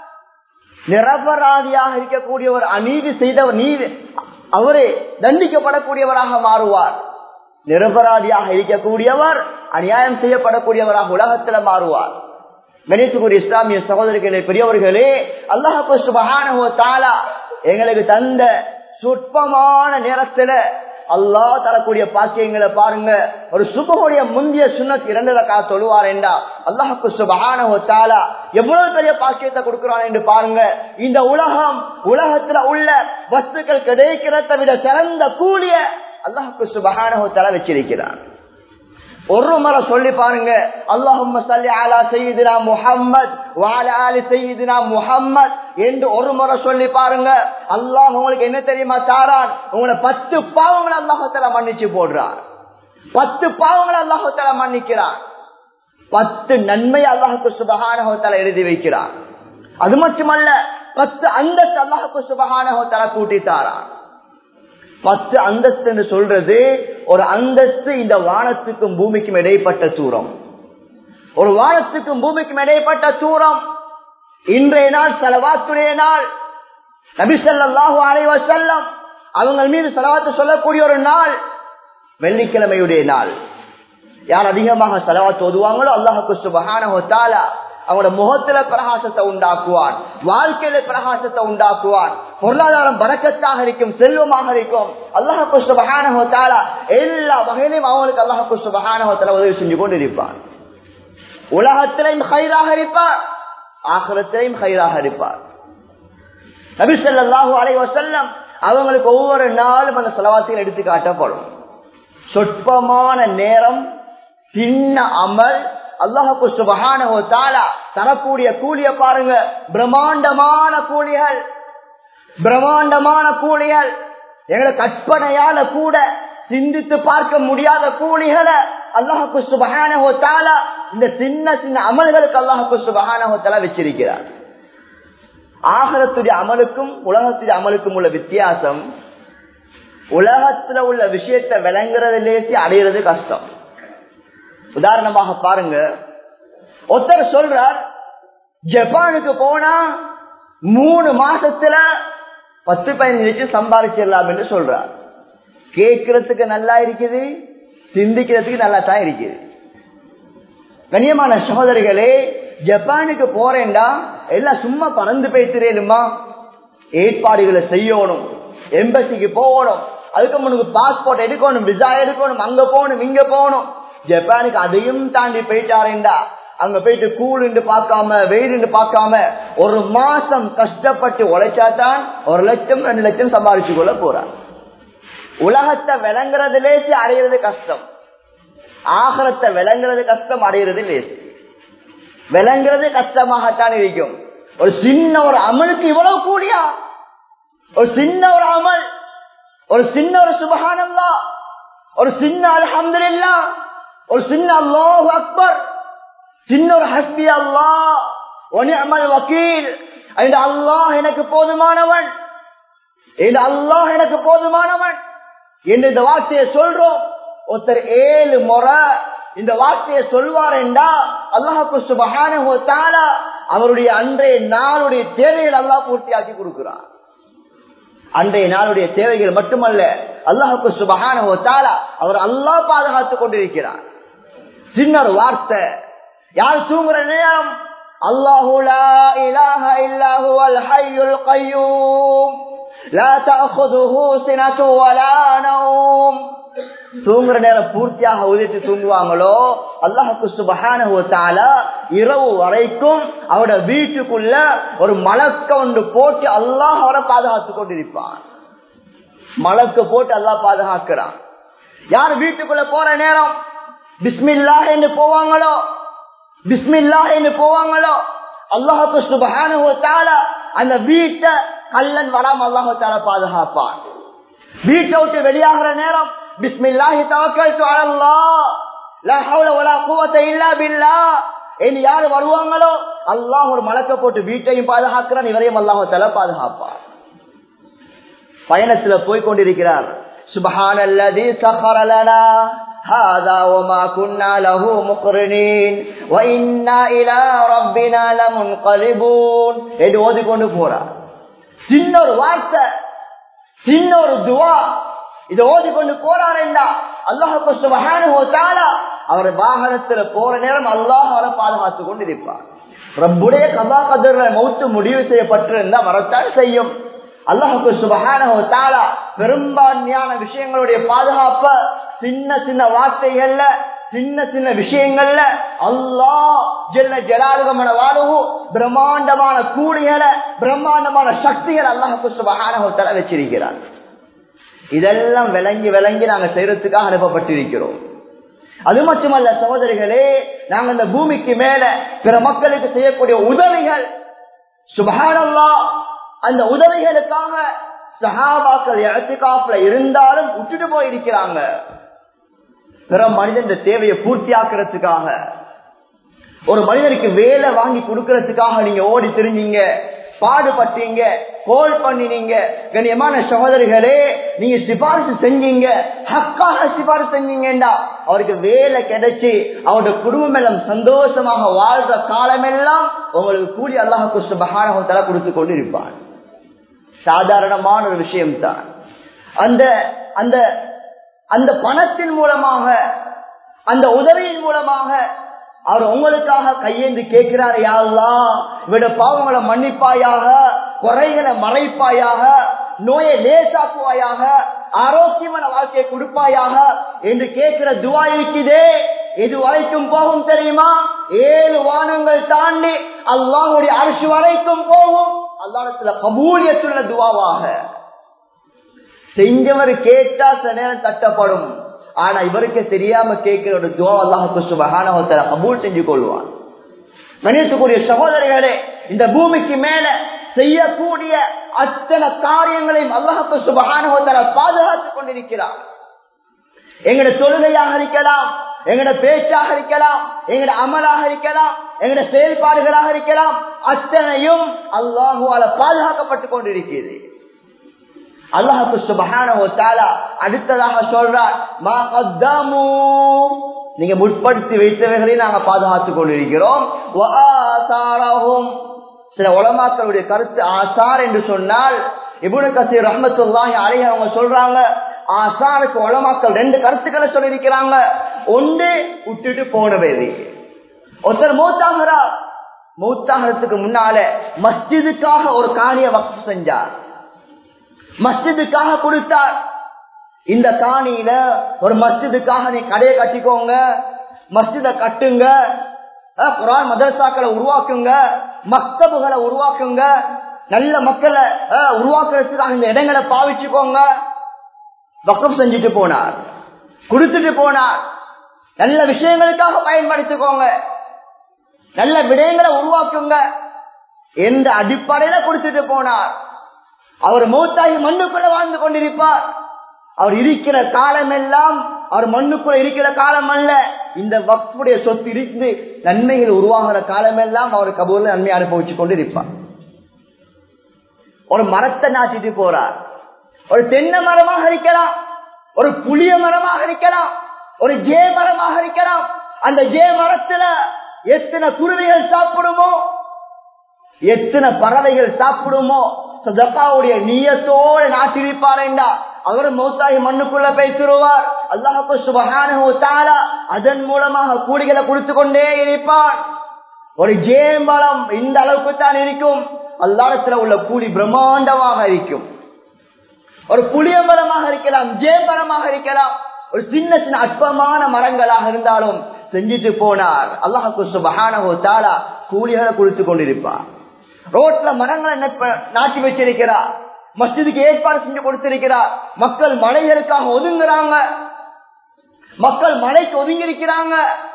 நிரபராதியாக இருக்கக்கூடிய ஒரு அநீதி செய்தவர் நீதி அவரே தண்டிக்கப்படக்கூடியவராக மாறுவார் நிரபராதியாக இருக்கக்கூடியவர் அநியாயம் செய்யப்படக்கூடியவராக உலகத்துல மாறுவார் கணித்துக்குரிய இஸ்லாமிய சகோதரிகளே பெரியவர்களே அல்லாஹு சுபஹானஹு தஆலா எங்களுக்கு தந்த சுட்பமான நேரத்துல அல்லாஹ் தரக்கூடிய பாக்கியங்களை பாருங்க ஒரு சுபகுடைய முந்தைய சுண்ணத் இரண்டு ரக்கா தொழுவார் என்றா அல்லாஹுக்கு சுபஹானஹு தஆலா எவ்வளவு பெரிய பாக்கியத்தை கொடுக்கிறான் என்று பாருங்க இந்த உலகம் உலகத்துல உள்ள வஸ்துக்கள் கிடைக்கிறத விட சிறந்த கூலிய அல்லாஹுக்கு சுபஹானஹு தஆலா வச்சிருக்கிறான் ஒரு முறை சொல்லி பாருங்க அல்லாஹும் சல்லி அலா செய்தினா முஹம்மத் வால ஆலி செய்தினா முஹம்மத் என்று ஒரு முறை சொல்லி பாருங்க அல்லாஹ் உங்களுக்கு என்ன தெரியுமா தாரான் உங்களை பத்து பாவங்களை அல்லாஹத்தால மன்னிச்சு போடுறான் பத்து பாவங்களை அல்லாஹத்தால மன்னிக்கிறான் பத்து நன்மை அல்லாஹுக்கு சுபகானகத்தால எழுதி வைக்கிறான் அது மட்டுமல்ல பத்து அந்தஸ்து அல்லாஹுக்கு சுபகானகத்தால கூட்டி தாரான் பத்து அந்தஸ்து சொல்றது ஒரு அந்தஸ்து இந்த வானத்துக்கும் பூமிக்கும் இடைப்பட்ட தூரம் ஒரு வானத்துக்கும் பூமிக்கும் இடைப்பட்ட தூரம் இன்றைய நாள் செலவாத்துடைய நாள் நபிசல்லாஹு அலைவ செல்லம் அவங்க மீது செலவாத்து சொல்லக்கூடிய ஒரு நாள் வெள்ளிக்கிழமையுடைய நாள் யார் அதிகமாக செலவாத்து ஓதுவாங்களோ அல்லாஹுக்கு சுபகான அவங்களோட முகத்துல பிரகாசத்தை உண்டாக்குவான் வாழ்க்கையில பிரகாசத்தை உண்டாக்குவான் பொருளாதாரம் பறக்கத்தாக இருக்கும் செல்வமாக இருக்கும் அல்லாஹு சுபகான எல்லா வகையிலும் அவங்களுக்கு அல்லாஹு சுபகான உதவி செஞ்சு கொண்டு இருப்பான் உலகத்திலையும் ஹைராக இருப்பார் ஆகலத்திலையும் ஹைராக இருப்பார் நபிசல்லாஹு அலை வசல்லம் அவங்களுக்கு ஒவ்வொரு நாளும் அந்த செலவாத்திகள் எடுத்து காட்டப்படும் சொற்பமான நேரம் சின்ன அமல் அல்லாஹுக்கு சுபகான தாலா தரக்கூடிய கூலிய பாருங்க பிரம்மாண்டமான கூலிகள் பிரம்மாண்டமான கூலிகள் எங்களை கற்பனையால கூட சிந்தித்து பார்க்க முடியாத கூலிகளை அல்லாஹுக்கு சுபகான தாலா இந்த சின்ன சின்ன அமல்களுக்கு அல்லாஹுக்கு சுபகான தாலா வச்சிருக்கிறார் ஆகலத்துடைய அமலுக்கும் உலகத்துடைய அமலுக்கும் உள்ள வித்தியாசம் உலகத்துல உள்ள விஷயத்தை விளங்குறது லேசி அடையிறது கஷ்டம் உதாரணமாக பாருங்க ஒருத்தர் சொல்றார் ஜப்பானுக்கு போனா மூணு மாசத்துல பத்து பதினஞ்சு லட்சம் சம்பாதிச்சிடலாம் என்று சொல்றார் கேட்கறதுக்கு நல்லா இருக்குது சிந்திக்கிறதுக்கு நல்லா தான் இருக்குது கண்ணியமான சகோதரிகளே ஜப்பானுக்கு போறேன்டா எல்லாம் சும்மா பறந்து பேசுறேனுமா ஏற்பாடுகளை செய்யணும் எம்பசிக்கு போகணும் அதுக்கு முன்னுக்கு பாஸ்போர்ட் எடுக்கணும் விசா எடுக்கணும் அங்க போகணும் இங்க போகணும் ஜப்பானுக்கு அதையும் தாண்டி போயிட்டாரேண்டா அங்க போயிட்டு கூலுண்டு பார்க்காம வெயிலுண்டு பார்க்காம ஒரு மாசம் கஷ்டப்பட்டு உழைச்சாதான் ஒரு லட்சம் ரெண்டு லட்சம் சம்பாதிச்சு கொள்ள போறார் உலகத்தை விளங்குறது லேசி அடையிறது கஷ்டம் ஆகரத்தை விளங்குறது கஷ்டம் அடையிறது லேசி விளங்குறது கஷ்டமாகத்தான் இருக்கும் ஒரு சின்ன ஒரு அமலுக்கு இவ்வளவு கூடியா ஒரு சின்ன ஒரு அமல் ஒரு சின்ன ஒரு சுபகானல்லா ஒரு சின்ன அல்ஹம்துலில்லா ஒரு சின்ன அல்லாஹ் அக்பர் சின்ன ஒரு ஹஸ்பி அல்லா ஒனிஅமல் வக்கீல் இந்த அல்லாஹ் எனக்கு போதுமானவன் இந்த அல்லாஹ் எனக்கு போதுமானவன் என்று இந்த வார்த்தையை சொல்றோம் ஒருத்தர் ஏழு முறை இந்த வார்த்தையை சொல்வார் என்றா அல்லாஹு சுபகான அவருடைய அன்றைய நாளுடைய தேவைகள் அல்லாஹ் பூர்த்தியாக்கி கொடுக்கிறார் அன்றைய நாளுடைய தேவைகள் மட்டுமல்ல அல்லாஹுக்கு சுபகான அவர் அல்லாஹ் பாதுகாத்துக் கொண்டிருக்கிறார் சின்ன ஒரு வார்த்தை யார் தூங்குற நேரம் அல்லாஹு லா இலாஹ இல்லாஹு அல் ஹய்யுல் கய்யூம் லா தஅخذஹு சினது வலா நௌம் தூங்குற நேரம் பூர்த்தியாக உதித்து தூங்குவாங்களோ அல்லாஹுக்கு சுபஹானஹு தஆலா இரவு வரைக்கும் அவரோட வீட்டுக்குள்ள ஒரு மலக்க ஒன்று போட்டு அல்லாஹ் அவரை பாதுகாத்துக் கொண்டிருப்பான் மலக்க போட்டு அல்லாஹ் பாதுகாக்கிறான் யார் வீட்டுக்குள்ள போற நேரம் பிஸ்மில்லா என்று போவாங்களோ பிஸ்மில்லா என்று போவாங்களோ அல்லாஹு சுபஹானஹு தஆலா அந்த வீட்டை கல்லன் வராம அல்லாஹு தஆலா பாதுகாப்பான் வீட்டை விட்டு வெளியாகிற நேரம் பிஸ்மில்லாஹி தவக்கல்து அலல்லாஹ் லா ஹவுல வலா குவத்த இல்லா பில்லாஹ் இனி யாரு வருவாங்களோ அல்லாஹ் ஒரு மலக்க போட்டு வீட்டையும் பாதுகாக்கிறான் இவரையும் அல்லாஹு தஆலா பாதுகாப்பான் பயணத்துல போய் கொண்டிருக்கிறார் சுபஹானல்லதி சஹர லனா هذا وما كنا له مقرنين وإنا إلى ربنا لمنقلبون என்று ஓதிக்கொண்டு போறார் சின்ன ஒரு வார்த்தை சின்ன ஒரு துவா இதை ஓதிக்கொண்டு போறாருண்டா அல்லாஹு சுபஹானஹு தஆலா அவர் வாகனத்துல போற நேரம் அல்லாஹ் அவரை பாதுகாத்துக் கொண்டிருப்பார் ரப்புடைய கதா கதர்ல மௌத்து முடிவு செய்யப்பட்டிருந்தா வரத்தான் செய்யும் அல்லாஹுக்கு சுபஹானஹு தஆலா பெரும்பான்மையான விஷயங்களுடைய பாதுகாப்ப சின்ன சின்ன வார்த்தைகள்ல சின்ன சின்ன விஷயங்கள்ல அல்லாஹ் ஜெல்ல ஜலாலுகமான வாழுகு பிரம்மாண்டமான கூலிகளை பிரம்மாண்டமான சக்திகள் அல்லாஹுக்கு சுபஹானஹு தஆலா வச்சிருக்கிறார் இதெல்லாம் விளங்கி விளங்கி நாங்க செய்யறதுக்காக அனுப்பப்பட்டிருக்கிறோம் அது மட்டுமல்ல சகோதரிகளே நாங்க இந்த பூமிக்கு மேல பிற மக்களுக்கு செய்யக்கூடிய உதவிகள் சுபஹானல்லா அந்த உதவிகளுக்காக சஹாபாக்கள் இடத்துக்காப்புல இருந்தாலும் விட்டுட்டு போயிருக்கிறாங்க பிற மனிதன் தேவையை பூர்த்தியாக்குறதுக்காக ஒரு மனிதனுக்கு வேலை வாங்கி கொடுக்கறதுக்காக நீங்க ஓடி தெரிஞ்சீங்க பாடுபட்டீங்க கோல் பண்ணினீங்க கண்ணியமான சகோதரிகளே நீங்க சிபாரிசு செஞ்சீங்க ஹக்காக சிபாரிசு செஞ்சீங்கடா அவருக்கு வேலை கிடைச்சி அவருடைய குடும்பம் எல்லாம் சந்தோஷமாக வாழ்ற காலமெல்லாம் உங்களுக்கு கூலி அல்லாஹுக்கு சுபகான கொடுத்து கொண்டு இருப்பான் சாதாரணமான ஒரு விஷயம் தான் அந்த அந்த அந்த பணத்தின் மூலமாக அந்த உதவியின் மூலமாக அவர் உங்களுக்காக கையேந்து கேட்கிறார் யாழ்லா இவட பாவங்களை மன்னிப்பாயாக குறைகளை மறைப்பாயாக நோயை லேசாக்குவாயாக ஆரோக்கியமான வாழ்க்கையை கொடுப்பாயாக என்று கேட்கிற துவா இருக்குதே எது வரைக்கும் போகும் தெரியுமா ஏழு வானங்கள் தாண்டி அல்லாஹுடைய அரசு வரைக்கும் போகும் அல்லாஹத்துல கபூலியத்துள்ள துவாவாக செஞ்சவர் கேட்டா சில நேரம் தட்டப்படும் ஆனா இவருக்கு தெரியாம கேட்கிற ஒரு துவா அல்லாஹுக்கு சுபகான கபூல் செஞ்சு கொள்வான் மனிதத்துக்குரிய சகோதரிகளே இந்த பூமிக்கு மேல செய்யக்கூடிய அத்தனை காரியங்களையும் அல்லாஹுக்கு சுபகான பாதுகாத்துக் கொண்டிருக்கிறார் எங்கட தொழுகையாக இருக்கலாம் எங்கட பேச்சாக இருக்கலாம் எங்கட அமலாக இருக்கலாம் எங்கட செயல்பாடுகளாக இருக்கலாம் அத்தனையும் அல்லாஹுவால பாதுகாக்கப்பட்டுக் கொண்டிருக்கிறது அல்லாஹு சுபஹான அடுத்ததாக சொல்றார் மா கத்தாமு நீங்க முற்படுத்தி வைத்தவைகளை நாங்க பாதுகாத்துக் கொண்டிருக்கிறோம் சில உலமாக்களுடைய கருத்து ஆசார் என்று சொன்னால் இபுனு கசீர் ரஹமத்துல்லாஹி அலைஹி அவங்க சொல்றாங்க ஆசாருக்கு உலமாக்கள் ரெண்டு கருத்துக்களை சொல்லியிருக்கிறாங்க ஒன்று விட்டுட்டு போனவே ஒருத்தர் மூத்தாகிறா மூத்தாகிறதுக்கு முன்னால மஸ்ஜிதுக்காக ஒரு காணிய வக்ஃப் செஞ்சார் மஸ்ஜிதுக்காக கொடுத்தார் இந்த காணியில ஒரு மஸ்ஜிதுக்காக நீ கடையை கட்டிக்கோங்க மஸ்ஜித கட்டுங்க குரான் மதரசாக்களை உருவாக்குங்க மக்தபுகளை உருவாக்குங்க நல்ல மக்களை உருவாக்குறதுக்காக இந்த இடங்களை பாவிச்சுக்கோங்க வக்கம் செஞ்சுட்டு போனார் கொடுத்துட்டு போனார் நல்ல விஷயங்களுக்காக பயன்படுத்திக்கோங்க நல்ல விடயங்களை உருவாக்குங்க எந்த அடிப்படையில கொடுத்துட்டு போனார் அவர் மூத்தாகி மண்ணுக்குள்ள வாழ்ந்து கொண்டிருப்பார் அவர் இருக்கிற காலம் எல்லாம் அவர் மண்ணுக்குள்ள இருக்கிற காலம் அல்ல இந்த வக்ஃபுடைய சொத்து இருந்து நன்மைகள் உருவாகிற காலம் எல்லாம் அவர் கபூர்ல நன்மை அனுபவிச்சு கொண்டு இருப்பார் ஒரு மரத்தை நாட்டிட்டு போறார் ஒரு தென்னை மரமாக இருக்கலாம் ஒரு புளிய மரமாக இருக்கலாம் ஒரு ஜே மரமாக இருக்கலாம் அந்த ஜே மரத்துல எத்தனை குருவிகள் சாப்பிடுமோ எத்தனை பறவைகள் சாப்பிடுமோ சதக்காவுடைய நீயத்தோடு நாட்டிருப்பாரேண்டா அவர் மௌத்தாகி மண்ணுக்குள்ள பேசிடுவார் அல்லாஹு சுபகான அதன் மூலமாக கூலிகளை கொடுத்து கொண்டே இருப்பான் ஒரு ஜேம்பலம் இந்த அளவுக்கு தான் இருக்கும் அல்லாடத்துல உள்ள கூலி பிரம்மாண்டமாக இருக்கும் ஒரு புளிய மரமாக இருக்கலாம் ஜேம்பரமாக இருக்கலாம் ஒரு சின்ன சின்ன அற்பமான மரங்களாக இருந்தாலும் செஞ்சுட்டு போனார் அல்லாஹு சுபகான தாலா கூலிகளை கொடுத்து கொண்டிருப்பார் ரோட்ல மரங்களை நாட்டி வச்சிருக்கிறார் மஸ்ஜிதுக்கு ஏற்பாடு செஞ்சு கொடுத்திருக்கிறார் மக்கள் மலைகளுக்காக ஒதுங்குறாங்க மக்கள் மலைக்கு ஒதுங்கி இருக்கிறாங்க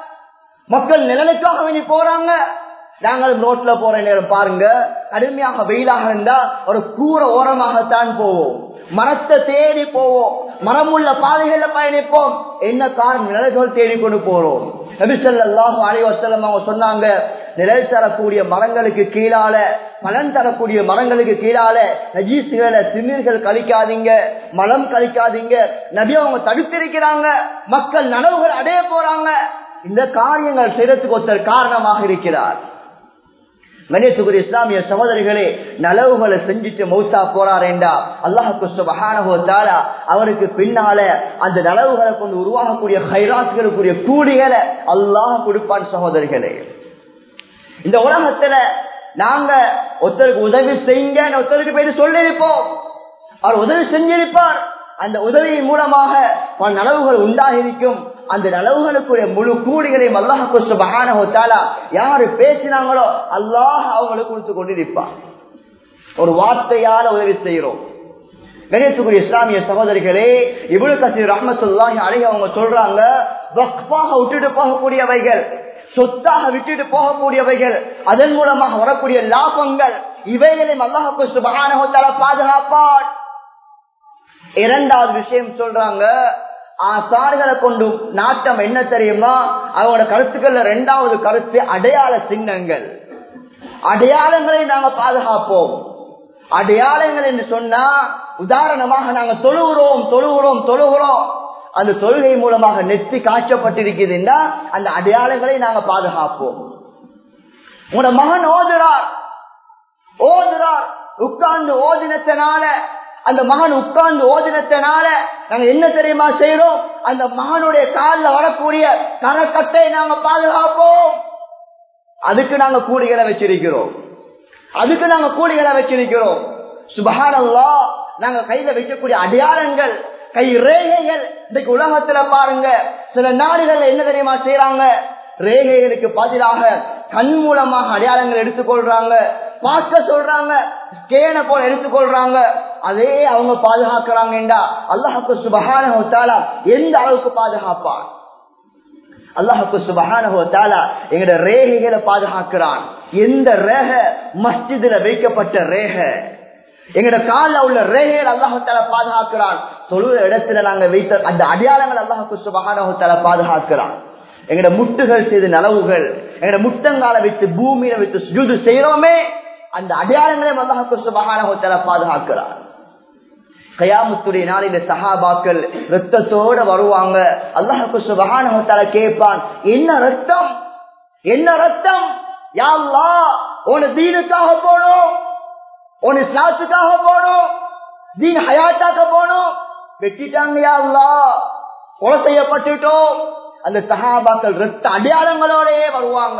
மக்கள் நிழலுக்காக வேண்டி போறாங்க நாங்கள் ரோட்ல போற நேரம் பாருங்க கடுமையாக வெயிலாக இருந்தா ஒரு கூரை ஓரமாகத்தான் போவோம் மரத்தை தேடி போவோம் மரம் உள்ள பாதைகள்ல பயணிப்போம் என்ன காரணம் நிழல்கள் தேடி கொண்டு போறோம் நபிசல்லாஹு அலைவசல்லம் அவங்க சொன்னாங்க நிழல் தரக்கூடிய மரங்களுக்கு கீழால பலன் தரக்கூடிய மரங்களுக்கு கீழால நஜீசுகளை சிறுநீர்கள் கழிக்காதீங்க மலம் கழிக்காதீங்க நபி அவங்க தடுத்திருக்கிறாங்க மக்கள் நனவுகள் அடைய போறாங்க இந்த காரியங்கள் செய்யறதுக்கு ஒருத்தர் காரணமாக இருக்கிறார் கணேசுகுரிய இஸ்லாமிய சகோதரிகளே நலவுகளை செஞ்சுட்டு மௌத்தா போறாரேண்டா அல்லாஹுக்கு சுபஹானஹோத்தாலா அவருக்கு பின்னால அந்த நலவுகளை கொண்டு உருவாகக்கூடிய ஹைராஸ்களுக்குரிய கூலிகளை அல்லாஹ் கொடுப்பான் சகோதரிகளே இந்த உலகத்துல நாங்க ஒருத்தருக்கு உதவி செய்யுங்க ஒருத்தருக்கு போயிட்டு சொல்லியிருப்போம் அவர் உதவி செஞ்சிருப்பார் அந்த உதவியின் மூலமாக பல நலவுகள் உண்டாகிருக்கும் அந்த நலவுகளுக்குரிய முழு கூலிகளையும் அல்லாஹு சுபஹானஹோத்தாலா யாரு பேசினாங்களோ அல்லாஹ் அவங்களுக்கு கொடுத்து கொண்டிருப்பார் ஒரு வார்த்தையால உதவி செய்யறோம் கணேசுக்குரிய இஸ்லாமிய சகோதரிகளே இவ்வளவு கசீர் ரஹமத்துல்லாஹி அழகி அவங்க சொல்றாங்க வக்பாக விட்டுட்டு போகக்கூடியவைகள் சொத்தாக விட்டுட்டு போகக்கூடியவைகள் அதன் மூலமாக வரக்கூடிய லாபங்கள் இவைகளையும் அல்லாஹு சுபஹானஹோத்தாலா பாதுகாப்பான் இரண்டாவது விஷயம் சொல்றாங்க ஆசார்களை கொண்டு நாட்டம் என்ன தெரியுமா அவங்களோட கருத்துக்கள்ல ரெண்டாவது கருத்து அடையாள சின்னங்கள் அடையாளங்களை நாங்க பாதுகாப்போம் அடையாளங்கள் என்று சொன்னா உதாரணமாக நாங்க தொழுகிறோம் தொழுகிறோம் தொழுகிறோம் அந்த தொழுகை மூலமாக நெத்தி காய்ச்சப்பட்டிருக்குதுன்னா அந்த அடையாளங்களை நாங்க பாதுகாப்போம் உங்களோட மகன் ஓதுறார் ஓதுறார் உட்கார்ந்து ஓதினத்தினால அந்த மகன் உட்கார்ந்து ஓதினத்தினால நாங்க என்ன தெரியுமா செய்யறோம் அந்த மகனுடைய காலில் வரக்கூடிய கரக்கட்டை நாங்க பாதுகாப்போம் அதுக்கு நாங்க கூலிகளை வச்சிருக்கிறோம் அதுக்கு நாங்க கூலிகளை வச்சிருக்கிறோம் சுபகானல்லா நாங்க கையில வைக்கக்கூடிய அடையாளங்கள் கை ரேகைகள் இன்னைக்கு உலகத்துல பாருங்க சில நாடுகள்ல என்ன தெரியுமா செய்யறாங்க ரேகைகளுக்கு பதிலாக கண் மூலமாக அடையாளங்கள் எடுத்துக்கொள்றாங்க பார்க்க சொல்றாங்க ஸ்கேனை போல எடுத்துக்கொள்றாங்க அதே அவங்க பாதுகாக்கிறாங்கடா அல்லாஹுக்கு சுபகான எந்த அளவுக்கு பாதுகாப்பான் அல்லாஹுக்கு சுபகான எங்கட ரேகைகளை பாதுகாக்கிறான் எந்த ரேக மஸ்ஜிதுல வைக்கப்பட்ட ரேக எங்கட கால உள்ள ரேகைகள் அல்லாஹால பாதுகாக்கிறான் தொழுத இடத்துல நாங்க வைத்த அந்த அடையாளங்கள் அல்லாஹுக்கு சுபகான பாதுகாக்கிறான் எங்கட முட்டுகள் செய்த நலவுகள் எங்கட முட்டங்கால வைத்து பூமியில வைத்து சுஜூது செய்யறோமே அந்த அடையாளங்களையும் அல்லாஹுக்கு சுபகான பாதுகாக்கிறான் கயாமுத்துடைய நாளில சஹாபாக்கள் ரத்தத்தோட வருவாங்க அல்லாஹுக்கு சுபகான கேட்பான் என்ன ரத்தம் என்ன ரத்தம் யாழ்லா உன தீனுக்காக போனோம் உன் இஸ்லாத்துக்காக போனோம் தீன் ஹயாத்தாக்க போனோம் வெட்டிட்டாங்க யாழ்லா கொலை செய்யப்பட்டுட்டோம் அந்த சஹாபாக்கள் ரத்த அடையாளங்களோடே வருவாங்க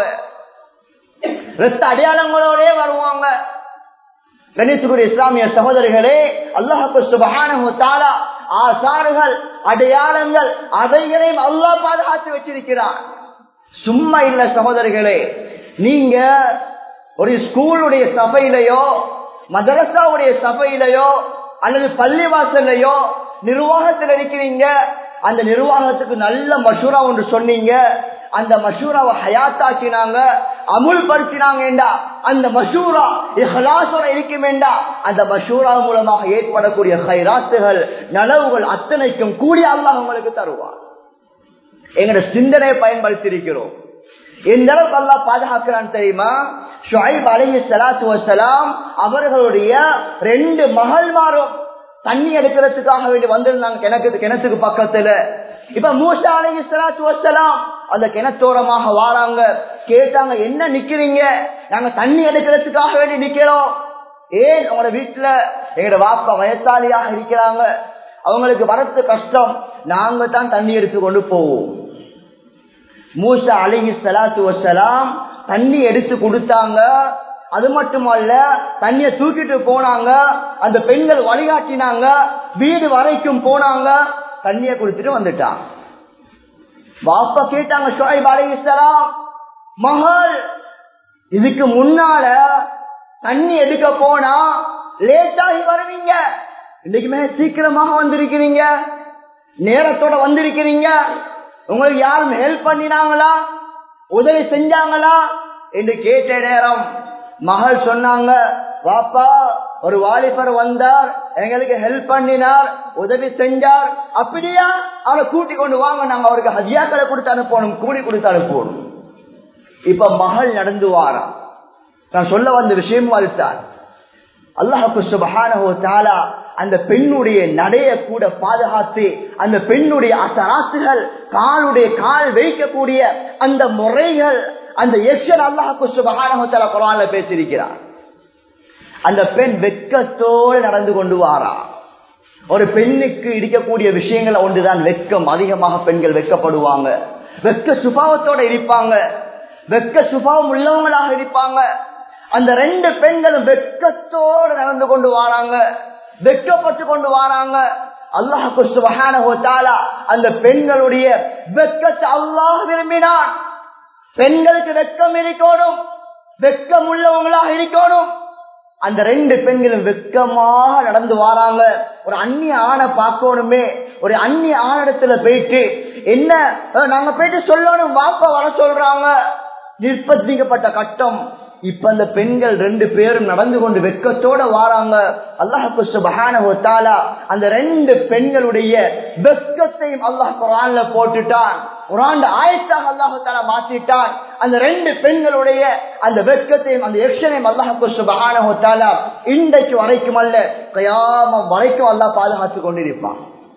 ரத்த அடையாளங்களோடே வருவாங்க கணேசுக்குரிய இஸ்லாமிய சகோதரிகளே அல்லாஹு சுபகான ஆசாறுகள் அடையாளங்கள் அதைகளையும் அல்லாஹ் பாதுகாத்து வச்சிருக்கிறார் சும்மா இல்ல சகோதரிகளே நீங்க ஒரு ஸ்கூலுடைய சபையிலையோ மதரசாவுடைய சபையிலையோ அல்லது பள்ளிவாசல்லையோ நிர்வாகத்தில் இருக்கிறீங்க அந்த நிர்வாகத்துக்கு நல்ல மசூரா ஒன்று சொன்னீங்க அந்த மசூராவை ஹயாத்தாக்கினாங்க அமுல்படுத்தினாங்கடா அந்த மசூரா இஹலாசோட இருக்குமேண்டா அந்த மசூரா மூலமாக ஏற்படக்கூடிய ஹைராத்துகள் நலவுகள் அத்தனைக்கும் கூடிய அல்லாஹ் உங்களுக்கு தருவார் எங்களோட சிந்தனையை பயன்படுத்தி இருக்கிறோம் எந்த அளவுக்கு அல்லா பாதுகாக்கிறான் தெரியுமா ஷுஐப் அலஹி சலாத்து வசலாம் அவர்களுடைய ரெண்டு மகள்மாரும் தண்ணி எடுக்கிறதுக்காக வேண்டி வந்திருந்தாங்க கிணக்கு கிணத்துக்கு பக்கத்துல இப்ப மூசா அலஹி சலாத்து வசலாம் அந்த கிணத்தோரமாக வாராங்க கேட்டாங்க என்ன நிக்கிறீங்க நாங்க தண்ணி எடுக்கிறதுக்காக வேண்டி நிக்கிறோம் ஏன் உங்களோட வீட்டுல எங்களோட வாப்பா வயசாலியாக இருக்கிறாங்க அவங்களுக்கு வரத்து கஷ்டம் நாங்க தான் தண்ணி எடுத்து கொண்டு போவோம் மூசா அலிஹி சலாத்து வசலாம் தண்ணி எடுத்து கொடுத்தாங்க அது மட்டுமல்ல தண்ணிய தூக்கிட்டு போனாங்க அந்த பெண்கள் வழிகாட்டினாங்க வீடு வரைக்கும் போனாங்க தண்ணிய குடிச்சிட்டு வந்துட்டாங்க வாப்பா கேட்டாங்க ஷோய்ப் அலிஹிஸ்லாம் மகள் இதுக்கு முன்னால தண்ணி எடுக்க போனா லேட்டாகி வருவீங்க இன்னைக்குமே சீக்கிரமாக வந்திருக்கிறீங்க நேரத்தோட வந்திருக்கிறீங்க உங்களுக்கு யாரும் ஹெல்ப் பண்ணினாங்களா உதவி செஞ்சாங்களா என்று கேட்ட நேரம் மகள் சொன்னாங்க வாப்பா ஒரு வாலிபர் வந்தார் எங்களுக்கு ஹெல்ப் பண்ணினார் உதவி செஞ்சார் அப்படியா அவரை கூட்டி கொண்டு வாங்க நாங்க அவருக்கு ஹஜியாக்களை கொடுத்து அனுப்பணும் கூலி கொடுத்து அனுப்பணும் இப்ப மகள் நடந்து வாரா நான் சொல்ல வந்த விஷயம் அதுதான் அல்லாஹு சுபஹானஹு தஆலா அந்த பெண்ணுடைய நடைய கூட பாதுகாத்து அந்த பெண்ணுடைய அசராசுகள் காலுடைய கால் வைக்கக்கூடிய அந்த முறைகள் அந்த எக்ஷன் அல்லாஹு சுபஹானஹு தஆலா குர்ஆன்ல பேசியிருக்கிறார் அந்த பெண் வெட்கத்தோடு நடந்து கொண்டு வாரா ஒரு பெண்ணுக்கு இருக்கக்கூடிய விஷயங்கள் ஒன்றுதான் வெட்கம் அதிகமாக பெண்கள் வெட்கப்படுவாங்க வெட்க சுபாவத்தோட இருப்பாங்க வெட்க சுபாவம் உள்ளவங்களாக இருப்பாங்க அந்த ரெண்டு பெண்களும் வெட்கத்தோடு நடந்து கொண்டு வராங்க வெட்கப்பட்டு கொண்டு வராங்க அல்லாஹு சுபஹான அந்த பெண்களுடைய வெட்கத்தை அல்லாஹ் விரும்பினான் பெண்களுக்கு வெட்கம் இருக்கணும் வெட்கம் உள்ளவங்களாக இருக்கணும் அந்த ரெண்டு பெண்களும் வெட்கமாக நடந்து வராங்க ஒரு அந்நிய ஆணை பார்க்கணுமே ஒரு அந்நிய ஆணிடத்துல போயிட்டு என்ன நாங்க போயிட்டு சொல்லணும் வாப்பா வர சொல்றாங்க நிர்பந்திக்கப்பட்ட கட்டம் இப்ப அந்த பெண்கள் ரெண்டு பேரும் நடந்து கொண்டு வெக்கத்தோட வாராங்க அல்லாஹு சுபஹான அந்த ரெண்டு பெண்களுடைய வெக்கத்தையும் அல்லாஹ் குரான்ல போட்டுட்டான் குரான் ஆயத்தாக அல்லாஹு தாலா மாத்திட்டான் அந்த ரெண்டு பெண்களுடைய அந்த வெக்கத்தையும் அந்த எக்ஷனையும் அல்லாஹு சுபஹான இன்றைக்கு வரைக்கும் அல்ல கயாமம் வரைக்கும் அல்லாஹ் பாதுகாத்து கொண்டிருப்பான்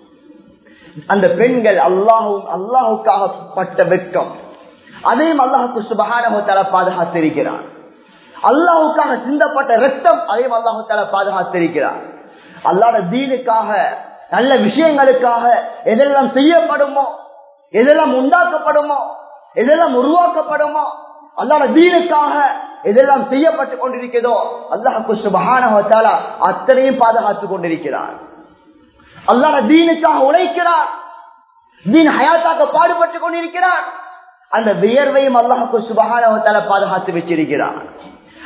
அந்த பெண்கள் அல்லாஹும் அல்லாஹுக்காக பட்ட வெட்கம் அதையும் அல்லாஹுக்கு சுபகான பாதுகாத்திருக்கிறான் அல்லாஹுக்காக சிந்தப்பட்ட ரத்தம் அதையும் அல்லாஹு பாதுகாத்திருக்கிறார் அல்லாட தீனுக்காக நல்ல விஷயங்களுக்காக எதெல்லாம் செய்யப்படுமோ எதெல்லாம் உண்டாக்கப்படுமோ எதெல்லாம் உருவாக்கப்படுமோ அல்லாட தீனுக்காக எதெல்லாம் செய்யப்பட்டு கொண்டிருக்கிறதோ அல்லாஹு சுபகான அத்தனையும் பாதுகாத்துக் கொண்டிருக்கிறார் அல்லாட தீனுக்காக உழைக்கிறார் தீன் ஹயாத்தாக பாடுபட்டு கொண்டிருக்கிறார் அந்த வியர்வையும் அல்லாஹுக்கு சுபகான பாதுகாத்து வச்சிருக்கிறார்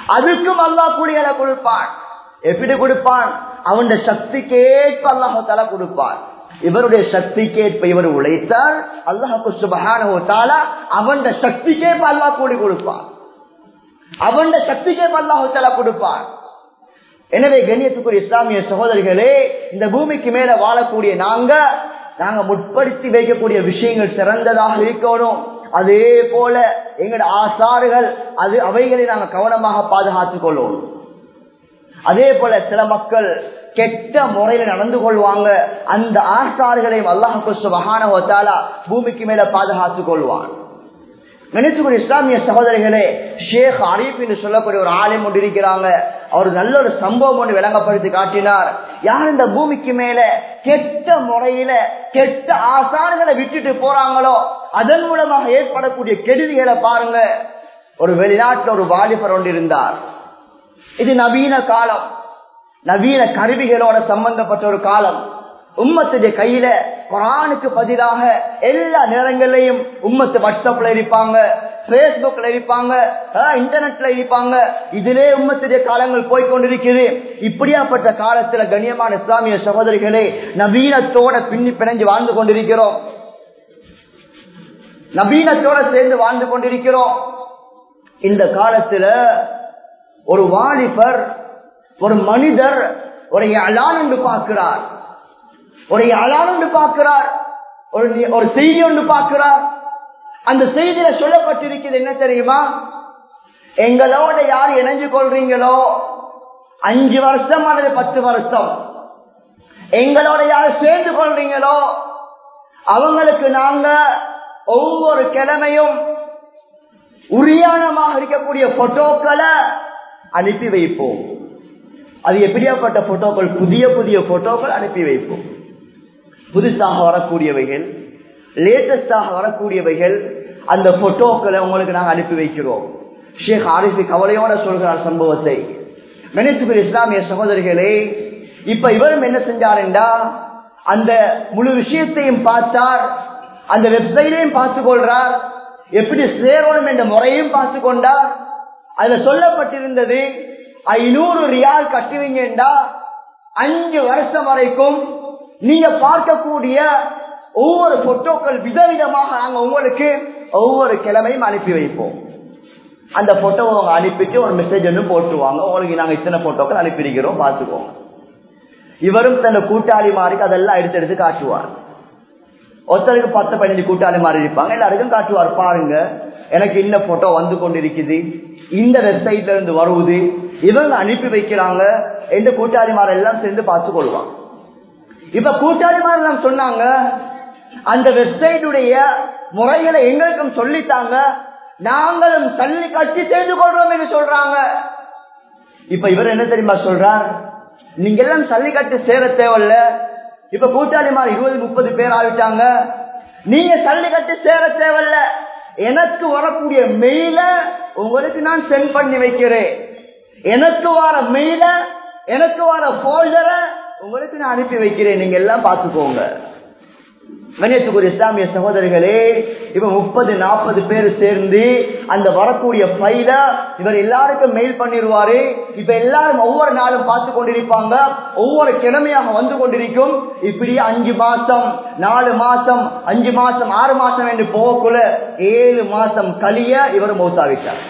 அதுக்கும் அல்லா கூலிகளை கொடுப்பான் எப்படி கொடுப்பான் அவன் சக்திக்கேற்ப அல்லாஹால கொடுப்பான் இவருடைய சக்திக்கேற்ப இவர் உழைத்தால் அல்லாஹு சுபகான அவன் சக்திக்கேற்ப அல்லாஹ் கூலி கொடுப்பான் அவன் சக்திக்கேற்ப அல்லாஹால கொடுப்பான் எனவே கண்ணியத்துக்குரிய இஸ்லாமிய சகோதரிகளே இந்த பூமிக்கு மேல வாழக்கூடிய நாங்க நாங்க முற்படுத்தி வைக்கக்கூடிய விஷயங்கள் சிறந்ததாக இருக்கணும் அதே போல எங்களோட ஆசாறுகள் அது அவைகளை நாங்க கவனமாக பாதுகாத்துக் கொள்வோம் அதே போல சில மக்கள் கெட்ட முறையில நடந்து கொள்வாங்க அந்த ஆசாறுகளையும் அல்லாஹு மகான பூமிக்கு மேல பாதுகாத்துக் கொள்வான் நினைச்சுக்கூடிய இஸ்லாமிய சகோதரிகளே ஷேக் அரீப் என்று சொல்லக்கூடிய ஒரு ஆலயம் ஒன்று இருக்கிறாங்க அவர் நல்ல ஒரு சம்பவம் ஒன்று விளங்கப்படுத்தி காட்டினார் யார் இந்த பூமிக்கு மேல கெட்ட முறையில கெட்ட ஆசான்களை விட்டுட்டு போறாங்களோ அதன் மூலமாக ஏற்படக்கூடிய கெடுதிகளை பாருங்க ஒரு வெளிநாட்டுல ஒரு வாலிபர் ஒன்று இருந்தார் இது நவீன காலம் நவீன கருவிகளோட சம்பந்தப்பட்ட ஒரு காலம் உம்மத்துடைய கையில குரானுக்கு பதிலாக எல்லா நேரங்களிலையும் உம்மத்து வாட்ஸ்அப்ல இருப்பாங்க பேஸ்புக்ல இருப்பாங்க இன்டர்நெட்ல இருப்பாங்க இதிலே உம்மத்துடைய காலங்கள் போய்கொண்டிருக்கிறது இப்படியாப்பட்ட காலத்துல கண்ணியமான இஸ்லாமிய சகோதரிகளே நவீனத்தோட பின்னி பிணைஞ்சு வாழ்ந்து கொண்டிருக்கிறோம் நவீனத்தோட சேர்ந்து வாழ்ந்து கொண்டிருக்கிறோம் இந்த காலத்துல ஒரு வாலிபர் ஒரு மனிதர் ஒரு அலான் என்று பார்க்கிறார் ஒரு அலான் என்று பார்க்கிறார் ஒரு ஒரு செய்தி ஒன்று பார்க்கிறார் அந்த செய்தியில சொல்லப்பட்டிருக்கிறது என்ன தெரியுமா எங்களோட யார் இணைஞ்சு கொள்றீங்களோ அஞ்சு வருஷம் அல்லது பத்து வருஷம் எங்களோட யார் சேர்ந்து கொள்றீங்களோ அவங்களுக்கு நாங்க ஒவ்வொரு கிழமையும் உரியானமாக இருக்கக்கூடிய போட்டோக்களை அனுப்பி வைப்போம் அது எப்படியாப்பட்ட போட்டோக்கள் புதிய புதிய போட்டோக்கள் அனுப்பி வைப்போம் புதுசாக வரக்கூடியவைகள் லேட்டஸ்டாக வரக்கூடியவைகள் அந்த போட்டோக்களை உங்களுக்கு நாங்கள் அனுப்பி வைக்கிறோம் ஷேக் ஆரிஃபி கவலையோட சொல்கிறார் சம்பவத்தை நினைத்துக்குரிய இஸ்லாமிய சகோதரிகளே இப்ப இவரும் என்ன செஞ்சாருண்டா அந்த முழு விஷயத்தையும் பார்த்தார் அந்த வெப்சைட்டையும் பார்த்து கொள்றார் எப்படி சேரணும் என்ற முறையும் பார்த்து கொண்டார் அதுல சொல்லப்பட்டிருந்தது ஐநூறு ரியால் கட்டுவீங்கடா அஞ்சு வருஷம் வரைக்கும் நீங்க பார்க்கக்கூடிய ஒவ்வொரு போட்டோக்கள் விதவிதமாக நாங்க உங்களுக்கு ஒவ்வொரு கிழமையும் அனுப்பி வைப்போம் அந்த போட்டோவை அவங்க அனுப்பிட்டு ஒரு மெசேஜ் ஒன்று போட்டுருவாங்க உங்களுக்கு நாங்க இத்தனை போட்டோக்கள் அனுப்பியிருக்கிறோம் பார்த்துக்கோங்க இவரும் தன்னை கூட்டாளி மாறிக்கு அதெல்லாம் எடுத்து எடுத்து காட்டுவார் ஒருத்தருக்கு பத்து பதினஞ்சு கூட்டாளி மாறி இருப்பாங்க எல்லாருக்கும் காட்டுவார் பாருங்க எனக்கு இந்த போட்டோ வந்து கொண்டிருக்குது இந்த வெப்சைட்ல இருந்து வருவது இவங்க அனுப்பி வைக்கிறாங்க எந்த கூட்டாளிமார் எல்லாம் சேர்ந்து பார்த்து கொள்வாங்க இப்ப கூட்டாளிமார் எல்லாம் சொன்னாங்க அந்த வெப்சைட்டுடைய முறைகளை எங்களுக்கும் சொல்லித்தாங்க நாங்களும் தள்ளி கட்டி சேர்ந்து கொள்றோம் என்று சொல்றாங்க இப்ப இவர் என்ன தெரியுமா சொல்றார் நீங்க எல்லாம் சல்லி கட்டு சேர தேவையில்ல இப்ப கூட்டாளிமார் இருபது முப்பது பேர் ஆகிட்டாங்க நீங்க சல்லி கட்டு சேர தேவையில்ல எனக்கு வரக்கூடிய மெயில உங்களுக்கு நான் சென்ட் பண்ணி வைக்கிறேன் எனக்கு வர மெயில எனக்கு வர போல்டரை உங்களுக்கு நான் அனுப்பி வைக்கிறேன் நீங்க எல்லாம் பார்த்துக்கோங்க கணேசுக்குரிய இஸ்லாமிய சகோதரிகளே இப்ப முப்பது நாற்பது பேர் சேர்ந்து அந்த வரக்கூடிய பைல இவர் எல்லாருக்கும் மெயில் பண்ணிடுவாரு இப்ப எல்லாரும் ஒவ்வொரு நாளும் பார்த்து கொண்டிருப்பாங்க ஒவ்வொரு கிழமையாக வந்து கொண்டிருக்கும் இப்படி அஞ்சு மாசம் நாலு மாசம் அஞ்சு மாசம் ஆறு மாசம் என்று போகக்குள்ள ஏழு மாசம் கலிய இவர் மௌத்தாவிட்டார்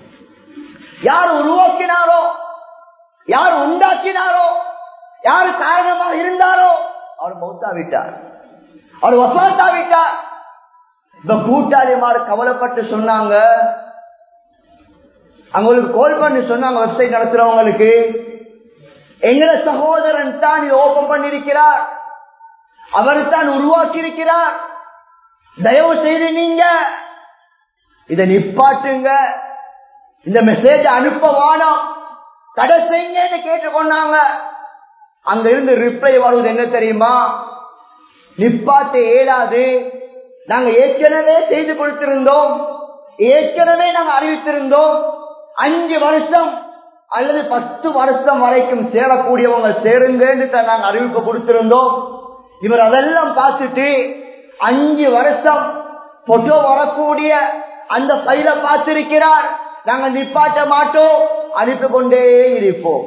யார் உருவாக்கினாரோ யார் உண்டாக்கினாரோ யார் காரணமாக இருந்தாரோ அவர் மௌத்தாவிட்டார் அவர் வசாத்தாவிட்டார் இந்த கூட்டாளிமார் கவலைப்பட்டு சொன்னாங்க அவங்களுக்கு கால் பண்ணி சொன்னாங்க வெப்சைட் நடத்துறவங்களுக்கு எங்களை சகோதரன் தான் இது ஓபன் பண்ணிருக்கிறார் அவர் தான் உருவாக்கி இருக்கிறார் தயவு செய்து நீங்க இதை நிப்பாட்டுங்க இந்த மெசேஜ் அனுப்ப வானம் தடை செய்யுங்க கேட்டுக்கொண்டாங்க அங்க இருந்து ரிப்ளை வருவது என்ன தெரியுமா நிப்பாட்ட இயலாது நாங்க ஏற்கனவே செய்து கொடுத்திருந்தோம் ஏற்கனவே நாங்க அறிவித்திருந்தோம் அஞ்சு வருஷம் அல்லது பத்து வருஷம் வரைக்கும் சேரக்கூடியவங்க சேருங்கன்னு தான் நாங்க அறிவிப்பு கொடுத்திருந்தோம் இவர் அதெல்லாம் பார்த்துட்டு அஞ்சு வருஷம் போட்டோ வரக்கூடிய அந்த பையில பார்த்திருக்கிறார் நாங்க நிப்பாட்ட மாட்டோம் அனுப்பி கொண்டே இருப்போம்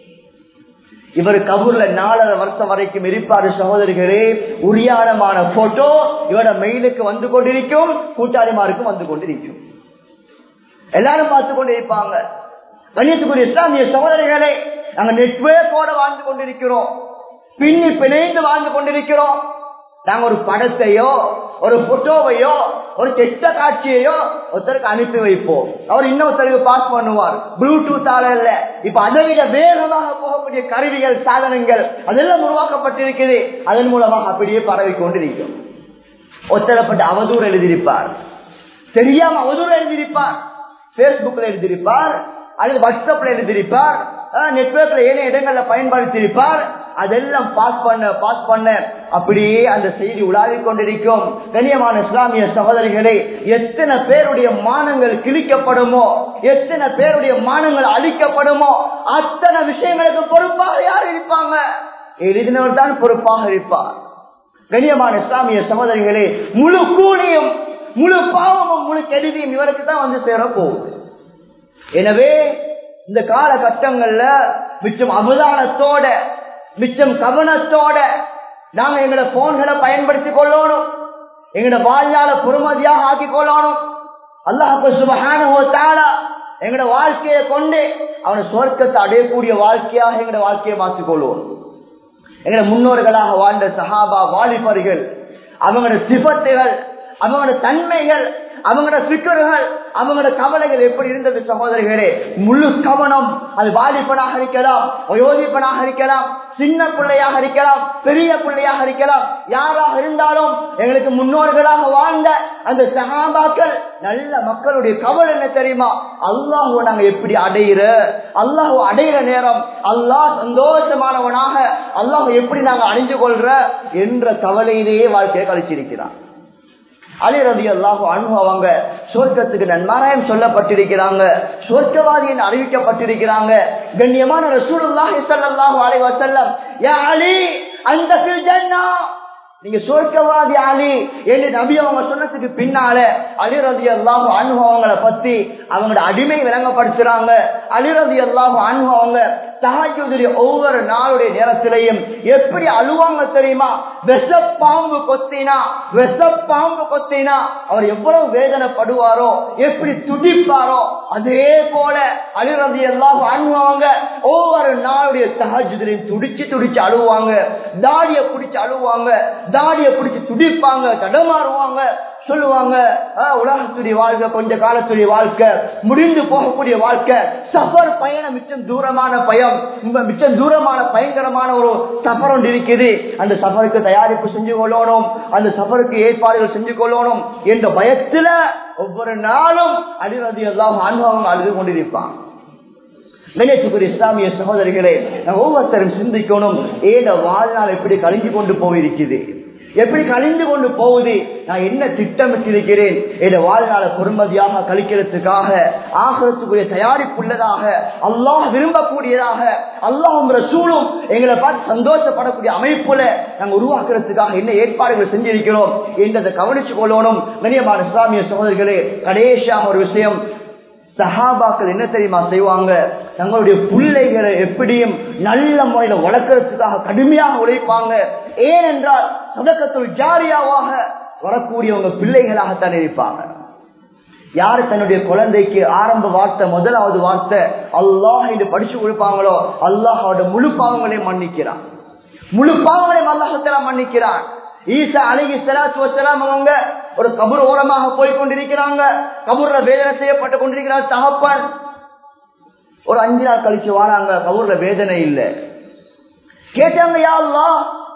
இவர் கபூர்ல நாலரை வருஷம் வரைக்கும் இருப்பாரு சகோதரிகளே உரியானமான போட்டோ இவரோட மெயிலுக்கு வந்து கொண்டிருக்கும் கூட்டாளிமாருக்கும் வந்து கொண்டிருக்கும் எல்லாரும் பார்த்து கொண்டு இருப்பாங்க கண்ணியத்துக்குரிய இஸ்லாமிய சகோதரிகளே நாங்க நெட்வொர்க்கோட வாழ்ந்து கொண்டிருக்கிறோம் பின்னி பிணைந்து வாழ்ந்து கொண்டிருக்கிறோம் நாங்க ஒரு படத்தையோ ஒரு போட்டோவையோ ஒரு கெட்ட காட்சியையோ ஒருத்தருக்கு அனுப்பி வைப்போம் அவர் இன்னொருத்தருக்கு பாஸ் பண்ணுவார் ப்ளூடூத் இல்ல இப்ப அதை விட வேகமாக போகக்கூடிய கருவிகள் சாதனங்கள் அதெல்லாம் உருவாக்கப்பட்டிருக்குது அதன் மூலமாக அப்படியே பரவி கொண்டிருக்கும் ஒத்தரப்பட்ட அவதூறு எழுதியிருப்பார் தெரியாம அவதூறு எழுதியிருப்பார் பேஸ்புக்ல எழுதியிருப்பார் அல்லது வாட்ஸ்அப்ல எழுதியிருப்பார் நெட்ஒர்க்ல ஏனைய இடங்கள்ல பயன்படுத்தியிருப்பார் அதெல்லாம் பாஸ் பண்ண பாஸ் பண்ண அப்படியே அந்த செய்தி உலாவிக் கொண்டிருக்கும் கண்ணியமான இஸ்லாமிய சகோதரிகளே எத்தனை பேருடைய மானங்கள் கிழிக்கப்படுமோ எத்தனை பேருடைய மானங்கள் அழிக்கப்படுமோ அத்தனை விஷயங்களுக்கு பொறுப்பாக யார் இருப்பாங்க எழுதினவர் தான் பொறுப்பாக இருப்பார் கண்ணியமான இஸ்லாமிய சகோதரிகளே முழு கூலியும் முழு பாவமும் முழு கெடுதியும் இவருக்கு தான் வந்து சேர போகுது எனவே இந்த காலகட்டங்கள்ல மிச்சம் அவதானத்தோட மிச்சம் கவனத்தோட நாங்க எங்களோட போன்களை பயன்படுத்தி கொள்ளணும் எங்களோட வாழ்நாள பொறுமதியாக ஆக்கி கொள்ளணும் அல்லாஹு சுபகான எங்களோட வாழ்க்கையை கொண்டு அவனை சொர்க்கத்தை அடையக்கூடிய வாழ்க்கையாக எங்களோட வாழ்க்கையை மாற்றிக் கொள்வோம் எங்களோட முன்னோர்களாக வாழ்ந்த சஹாபா வாலிபர்கள் அவங்களோட சிபத்துகள் அவங்களோட தன்மைகள் அவங்களோட சிக்கர்கள் அவங்களோட கவலைகள் எப்படி இருந்தது சகோதரிகளே முழு கவனம் அது வாலிபனாக இருக்கலாம் வயோதிப்பனாக இருக்கலாம் சின்ன பிள்ளையாக இருக்கலாம் பெரிய பிள்ளையாக இருக்கலாம் யாராக இருந்தாலும் எங்களுக்கு முன்னோர்களாக வாழ்ந்த அந்த சகாபாக்கள் நல்ல மக்களுடைய கவலை என்ன தெரியுமா அல்லாஹுவ நாங்க எப்படி அடையிற அல்லாஹு அடையிற நேரம் அல்லாஹ் சந்தோஷமானவனாக அல்லாஹ் எப்படி நாங்க அணிஞ்சு கொள்ற என்ற கவலையிலேயே வாழ்க்கையை கழிச்சிருக்கிறான் அலி ரவி அல்லாஹு அனுபவங்க சொர்க்கத்துக்கு நன்மாராயம் சொல்லப்பட்டிருக்கிறாங்க சொர்க்கவாதி என்று அறிவிக்கப்பட்டிருக்கிறாங்க கண்ணியமான ரசூலுல்லாஹி ஸல்லல்லாஹு அலைஹி வஸல்லம் யா அலி அந்த ஃபில் ஜன்னah நீங்க சொர்க்கவாதி அலி என்று நபி அவங்க சொன்னதுக்கு பின்னால அலி ரதி அல்லாஹு அனுபவங்களை பத்தி அவங்களோட அடிமை விளங்கப்படுத்துறாங்க அலி ரதி அல்லாஹு அனுபவங்க சஹாஜுடைய ஒவ்வொரு நாளுடைய நேரத்திலையும் எப்படி அழுவாங்க தெரியுமா விஷப்பாம்பு கொத்தினா விஷப்பாம்பு கொத்தினா அவர் எவ்வளவு வேதனைப்படுவாரோ எப்படி துடிப்பாரோ அதே போல அழுறது எல்லாம் அணுவாங்க ஒவ்வொரு நாளுடைய சஹாஜுதிலையும் துடிச்சு துடிச்சு அழுவாங்க தாடிய பிடிச்சு அழுவாங்க தாடிய பிடிச்சு துடிப்பாங்க தடமாறுவாங்க சொல்லுவாங்க உலகத்துடைய வாழ்க்கை கொஞ்ச காலத்துடைய வாழ்க்கை முடிந்து போகக்கூடிய வாழ்க்கை சஃபர் பயணம் மிச்சம் தூரமான பயம் மிச்சம் தூரமான பயங்கரமான ஒரு சஃபர் ஒன்று இருக்குது அந்த சஃபருக்கு தயாரிப்பு செஞ்சு கொள்ளணும் அந்த சஃபருக்கு ஏற்பாடுகள் செஞ்சு கொள்ளணும் என்ற பயத்துல ஒவ்வொரு நாளும் அடிரதி எல்லாம் அனுபவம் அழுது கொண்டிருப்பான் கணேசுக்குரிய இஸ்லாமிய சகோதரிகளே ஒவ்வொருத்தரும் சிந்திக்கணும் ஏத வாழ்நாள் எப்படி கழிஞ்சு கொண்டு போயிருக்குது எப்படி கழிந்து கொண்டு போகுது நான் என்ன திட்டமிட்டிருக்கிறேன் என் வாழ்நாள பொறுமதியாக கழிக்கிறதுக்காக ஆகிறதுக்குரிய தயாரிப்புள்ளதாக அல்லாஹ் விரும்பக்கூடியதாக அல்லாஹும் ரசூலும் எங்களை பார்த்து சந்தோஷப்படக்கூடிய அமைப்புல நாங்கள் உருவாக்குறதுக்காக என்ன ஏற்பாடுகள் செஞ்சிருக்கிறோம் என்றதை கவனிச்சு கொள்ளணும் கண்ணியமான இஸ்லாமிய சகோதரிகளே கடைசியாக ஒரு விஷயம் சஹாபாக்கள் என்ன தெரியுமா செய்வாங்க தங்களுடைய பிள்ளைகளை எப்படியும் நல்ல முறையில வளர்க்கறதுக்காக கடுமையாக உழைப்பாங்க ஏனென்றால் சதக்கத்துள் ஜாரியாவாக வரக்கூடியவங்க பிள்ளைகளாகத்தான் இருப்பாங்க யாரு தன்னுடைய குழந்தைக்கு ஆரம்ப வார்த்தை முதலாவது வார்த்தை அல்லாஹ் என்று படிச்சு கொடுப்பாங்களோ அல்லாஹ் அவருடைய முழு பாவங்களையும் மன்னிக்கிறான் முழு பாவங்களையும் அல்லாஹத்தெல்லாம் மன்னிக்கிறான் ஈசா அழகி சலாத்து வசலாம் அவங்க ஒரு கபூர் ஓரமாக போய் கொண்டிருக்கிறாங்க கபூர்ல வேதனை செய்யப்பட்டு கொண்டிருக்கிறார் தகப்பன் ஒரு அஞ்சு நாள் கழிச்சு வராங்க கபூர்ல வேதனை இல்லை கேட்டாங்க யாழ்லா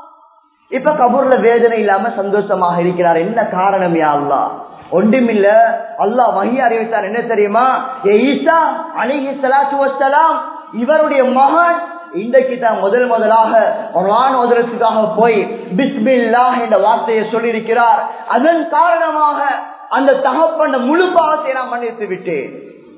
இப்ப கபூர்ல வேதனை இல்லாம சந்தோஷமாக இருக்கிறார் என்ன காரணம் யாழ்லா ஒன்றுமில்ல அல்லாஹ் வகி அறிவித்தார் என்ன தெரியுமா ஏ ஈசா அலிஹி சலாத்து வசலாம் இவருடைய மகன் இன்றைக்கு தான் முதல் முதலாக குரான் ஓதுறதுக்காக போய் பிஸ்மில்லா என்ற வார்த்தையை சொல்லியிருக்கிறார் அதன் காரணமாக அந்த தகப்பண்ட முழு பாவத்தை நான் மன்னித்து விட்டேன்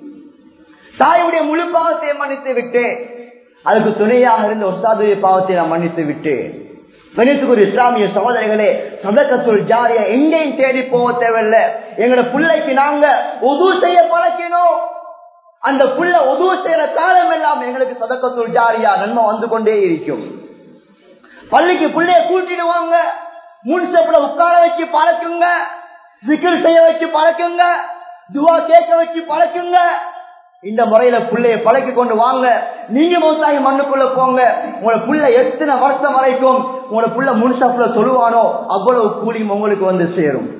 தாயுடைய முழு பாவத்தை மன்னித்து விட்டேன் அதுக்கு துணையாக இருந்த ஒஸ்தாதுடைய பாவத்தை நான் மன்னித்து விட்டேன் கணித்துக்குரிய இஸ்லாமிய சகோதரிகளே சதக்கத்துள் ஜாரியா எங்கேயும் தேடி போக தேவையில்லை எங்களோட பிள்ளைக்கு நாங்க உது செய்ய பழக்கினோம் அந்த புள்ள உதவு செய்யற காலம் எல்லாம் எங்களுக்கு சதக்கத்துள் ஜாரியா நன்மை வந்து கொண்டே இருக்கும் பள்ளிக்கு பிள்ளைய கூட்டிடுவாங்க முன்சப்புல உட்கார வச்சு பழக்குங்க சிக்கல் செய்ய வச்சு பழக்குங்க துவா கேட்க வச்சு பழக்குங்க இந்த முறையில பிள்ளைய பழக்கி கொண்டு வாங்க நீங்க மௌத்தாகி மண்ணுக்குள்ள போங்க உங்களோட புள்ள எத்தனை வருஷம் வரைக்கும் உங்களோட புள்ள முன்சப்புல சொல்லுவானோ அவ்வளவு கூலியும் உங்களுக்கு வந்து சேரும்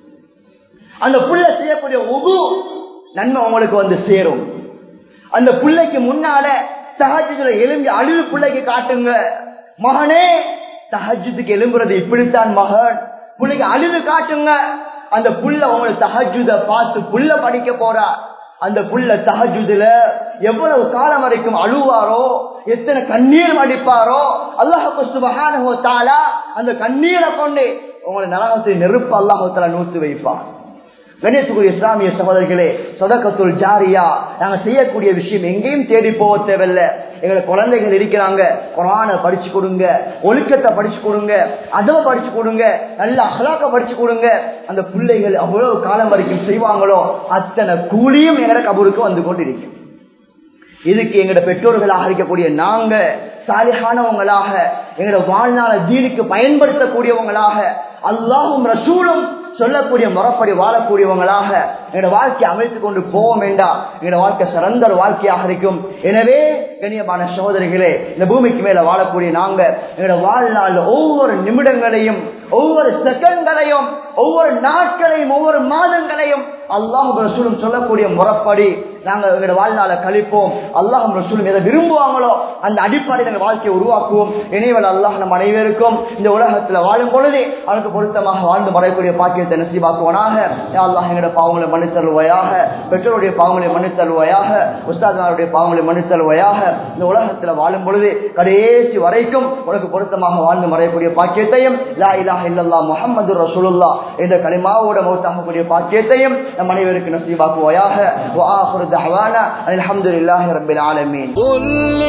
அந்த புள்ள செய்யக்கூடிய உது நன்மை உங்களுக்கு வந்து சேரும் அந்த பிள்ளைக்கு முன்னால தகஜத்துல எலும்பி அழுது பிள்ளைக்கு காட்டுங்க மகனே தகஜத்துக்கு எலும்புறது இப்படித்தான் மகன் பிள்ளைக்கு அழுது காட்டுங்க அந்த புள்ள உங்களை தகஜுத பார்த்து புள்ள படிக்க போறா அந்த புள்ள தகஜுதுல எவ்வளவு காலம் வரைக்கும் அழுவாரோ எத்தனை கண்ணீர் வடிப்பாரோ அல்லாஹு சுபஹானஹு தஆலா அந்த கண்ணீரை கொண்டு உங்களை நரகத்தை நெருப்பு அல்லாஹு தஆலா நூத்து வைப்பான் கணேசுக்குரிய இஸ்லாமிய சகோதரர்களே சொதக்கத்துள் ஜாரியா நாங்க செய்யக்கூடிய விஷயம் எங்கேயும் தேடி போக தேவையில்ல எங்களை குழந்தைகள் இருக்கிறாங்க குரான படிச்சு கொடுங்க ஒழுக்கத்தை படிச்சு கொடுங்க அதவ படிச்சு கொடுங்க நல்ல அகலாக்க படிச்சு கொடுங்க அந்த பிள்ளைகள் அவ்வளவு காலம் வரைக்கும் செய்வாங்களோ அத்தனை கூலியும் எங்கட கபூருக்கு வந்து கொண்டிருக்கும் இதுக்கு எங்களோட பெற்றோர்களாக இருக்கக்கூடிய நாங்க சாலிகானவங்களாக எங்களோட வாழ்நாள தீனுக்கு பயன்படுத்தக்கூடியவங்களாக அல்லாஹும் ரசூலும் சொல்லக்கூடிய முறைப்படி வாழக்கூடியவங்களாக எங்களோட வாழ்க்கையை அமைத்துக் கொண்டு போக வேண்டாம் எங்களோட வாழ்க்கை சிறந்த ஒரு வாழ்க்கையாக இருக்கும் எனவே கண்ணியமான சகோதரிகளே இந்த பூமிக்கு மேல வாழக்கூடிய நாங்க எங்களோட வாழ்நாள் ஒவ்வொரு நிமிடங்களையும் ஒவ்வொரு செகண்ட்களையும் ஒவ்வொரு நாட்களையும் ஒவ்வொரு மாதங்களையும் அல்லாஹ் ரசூலும் சொல்லக்கூடிய முறைப்படி நாங்க எங்களோட வாழ்நாளை கழிப்போம் அல்லாஹ் ரசூலும் எதை விரும்புவாங்களோ அந்த அடிப்படையில் எங்கள் வாழ்க்கையை உருவாக்குவோம் இணைவல் அல்லாஹ் நம் அனைவருக்கும் இந்த உலகத்துல வாழும் பொழுதே அவனுக்கு பொருத்தமாக வாழ்ந்து மறைக்கூடிய பாக்கியத்தை நசீபாக்குவனாக யா அல்லாஹ் எங்களோட பாவங்களை மன்னித்தருவாயாக பெற்றோருடைய பாவங்களை மன்னித்தருவாயாக உஸ்தாதாருடைய பாவங்களை மன்னித்தருவாயாக இந்த உலகத்துல வாழும் பொழுது கடைசி வரைக்கும் உனக்கு பொருத்தமாக வாழ்ந்து மறையக்கூடிய பாக்கியத்தையும் லா இலாஹ இல்லல்லா முஹம்மது ரசூலுல்லா என்ற களிமாவோட மௌத்தாகக்கூடிய பாக்கியத்தையும் நம் அனைவருக்கு நசீபாக்குவாயாக وآخر دعوانا أن الحمد لله رب العالمين قل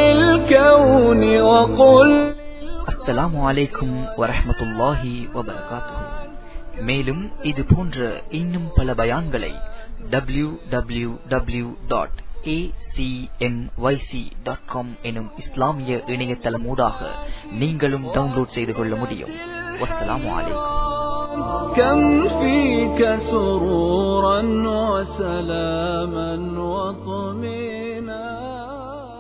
للكون وقل அஸ்ஸலாமு அலைக்கும் வரஹ்மத்துல்லாஹி வபரகாத்துஹு மேலும் இது போன்ற இன்னும் பல பயான்களை W W W dot dot com எனும் இஸ்லாமிய இணையதளமூடாக நீங்களும் டவுன்லோட் செய்து கொள்ள முடியும் வஸ்ஸலாமு அலைக்கும் كم فيك سرورا وسلاما وطمئنا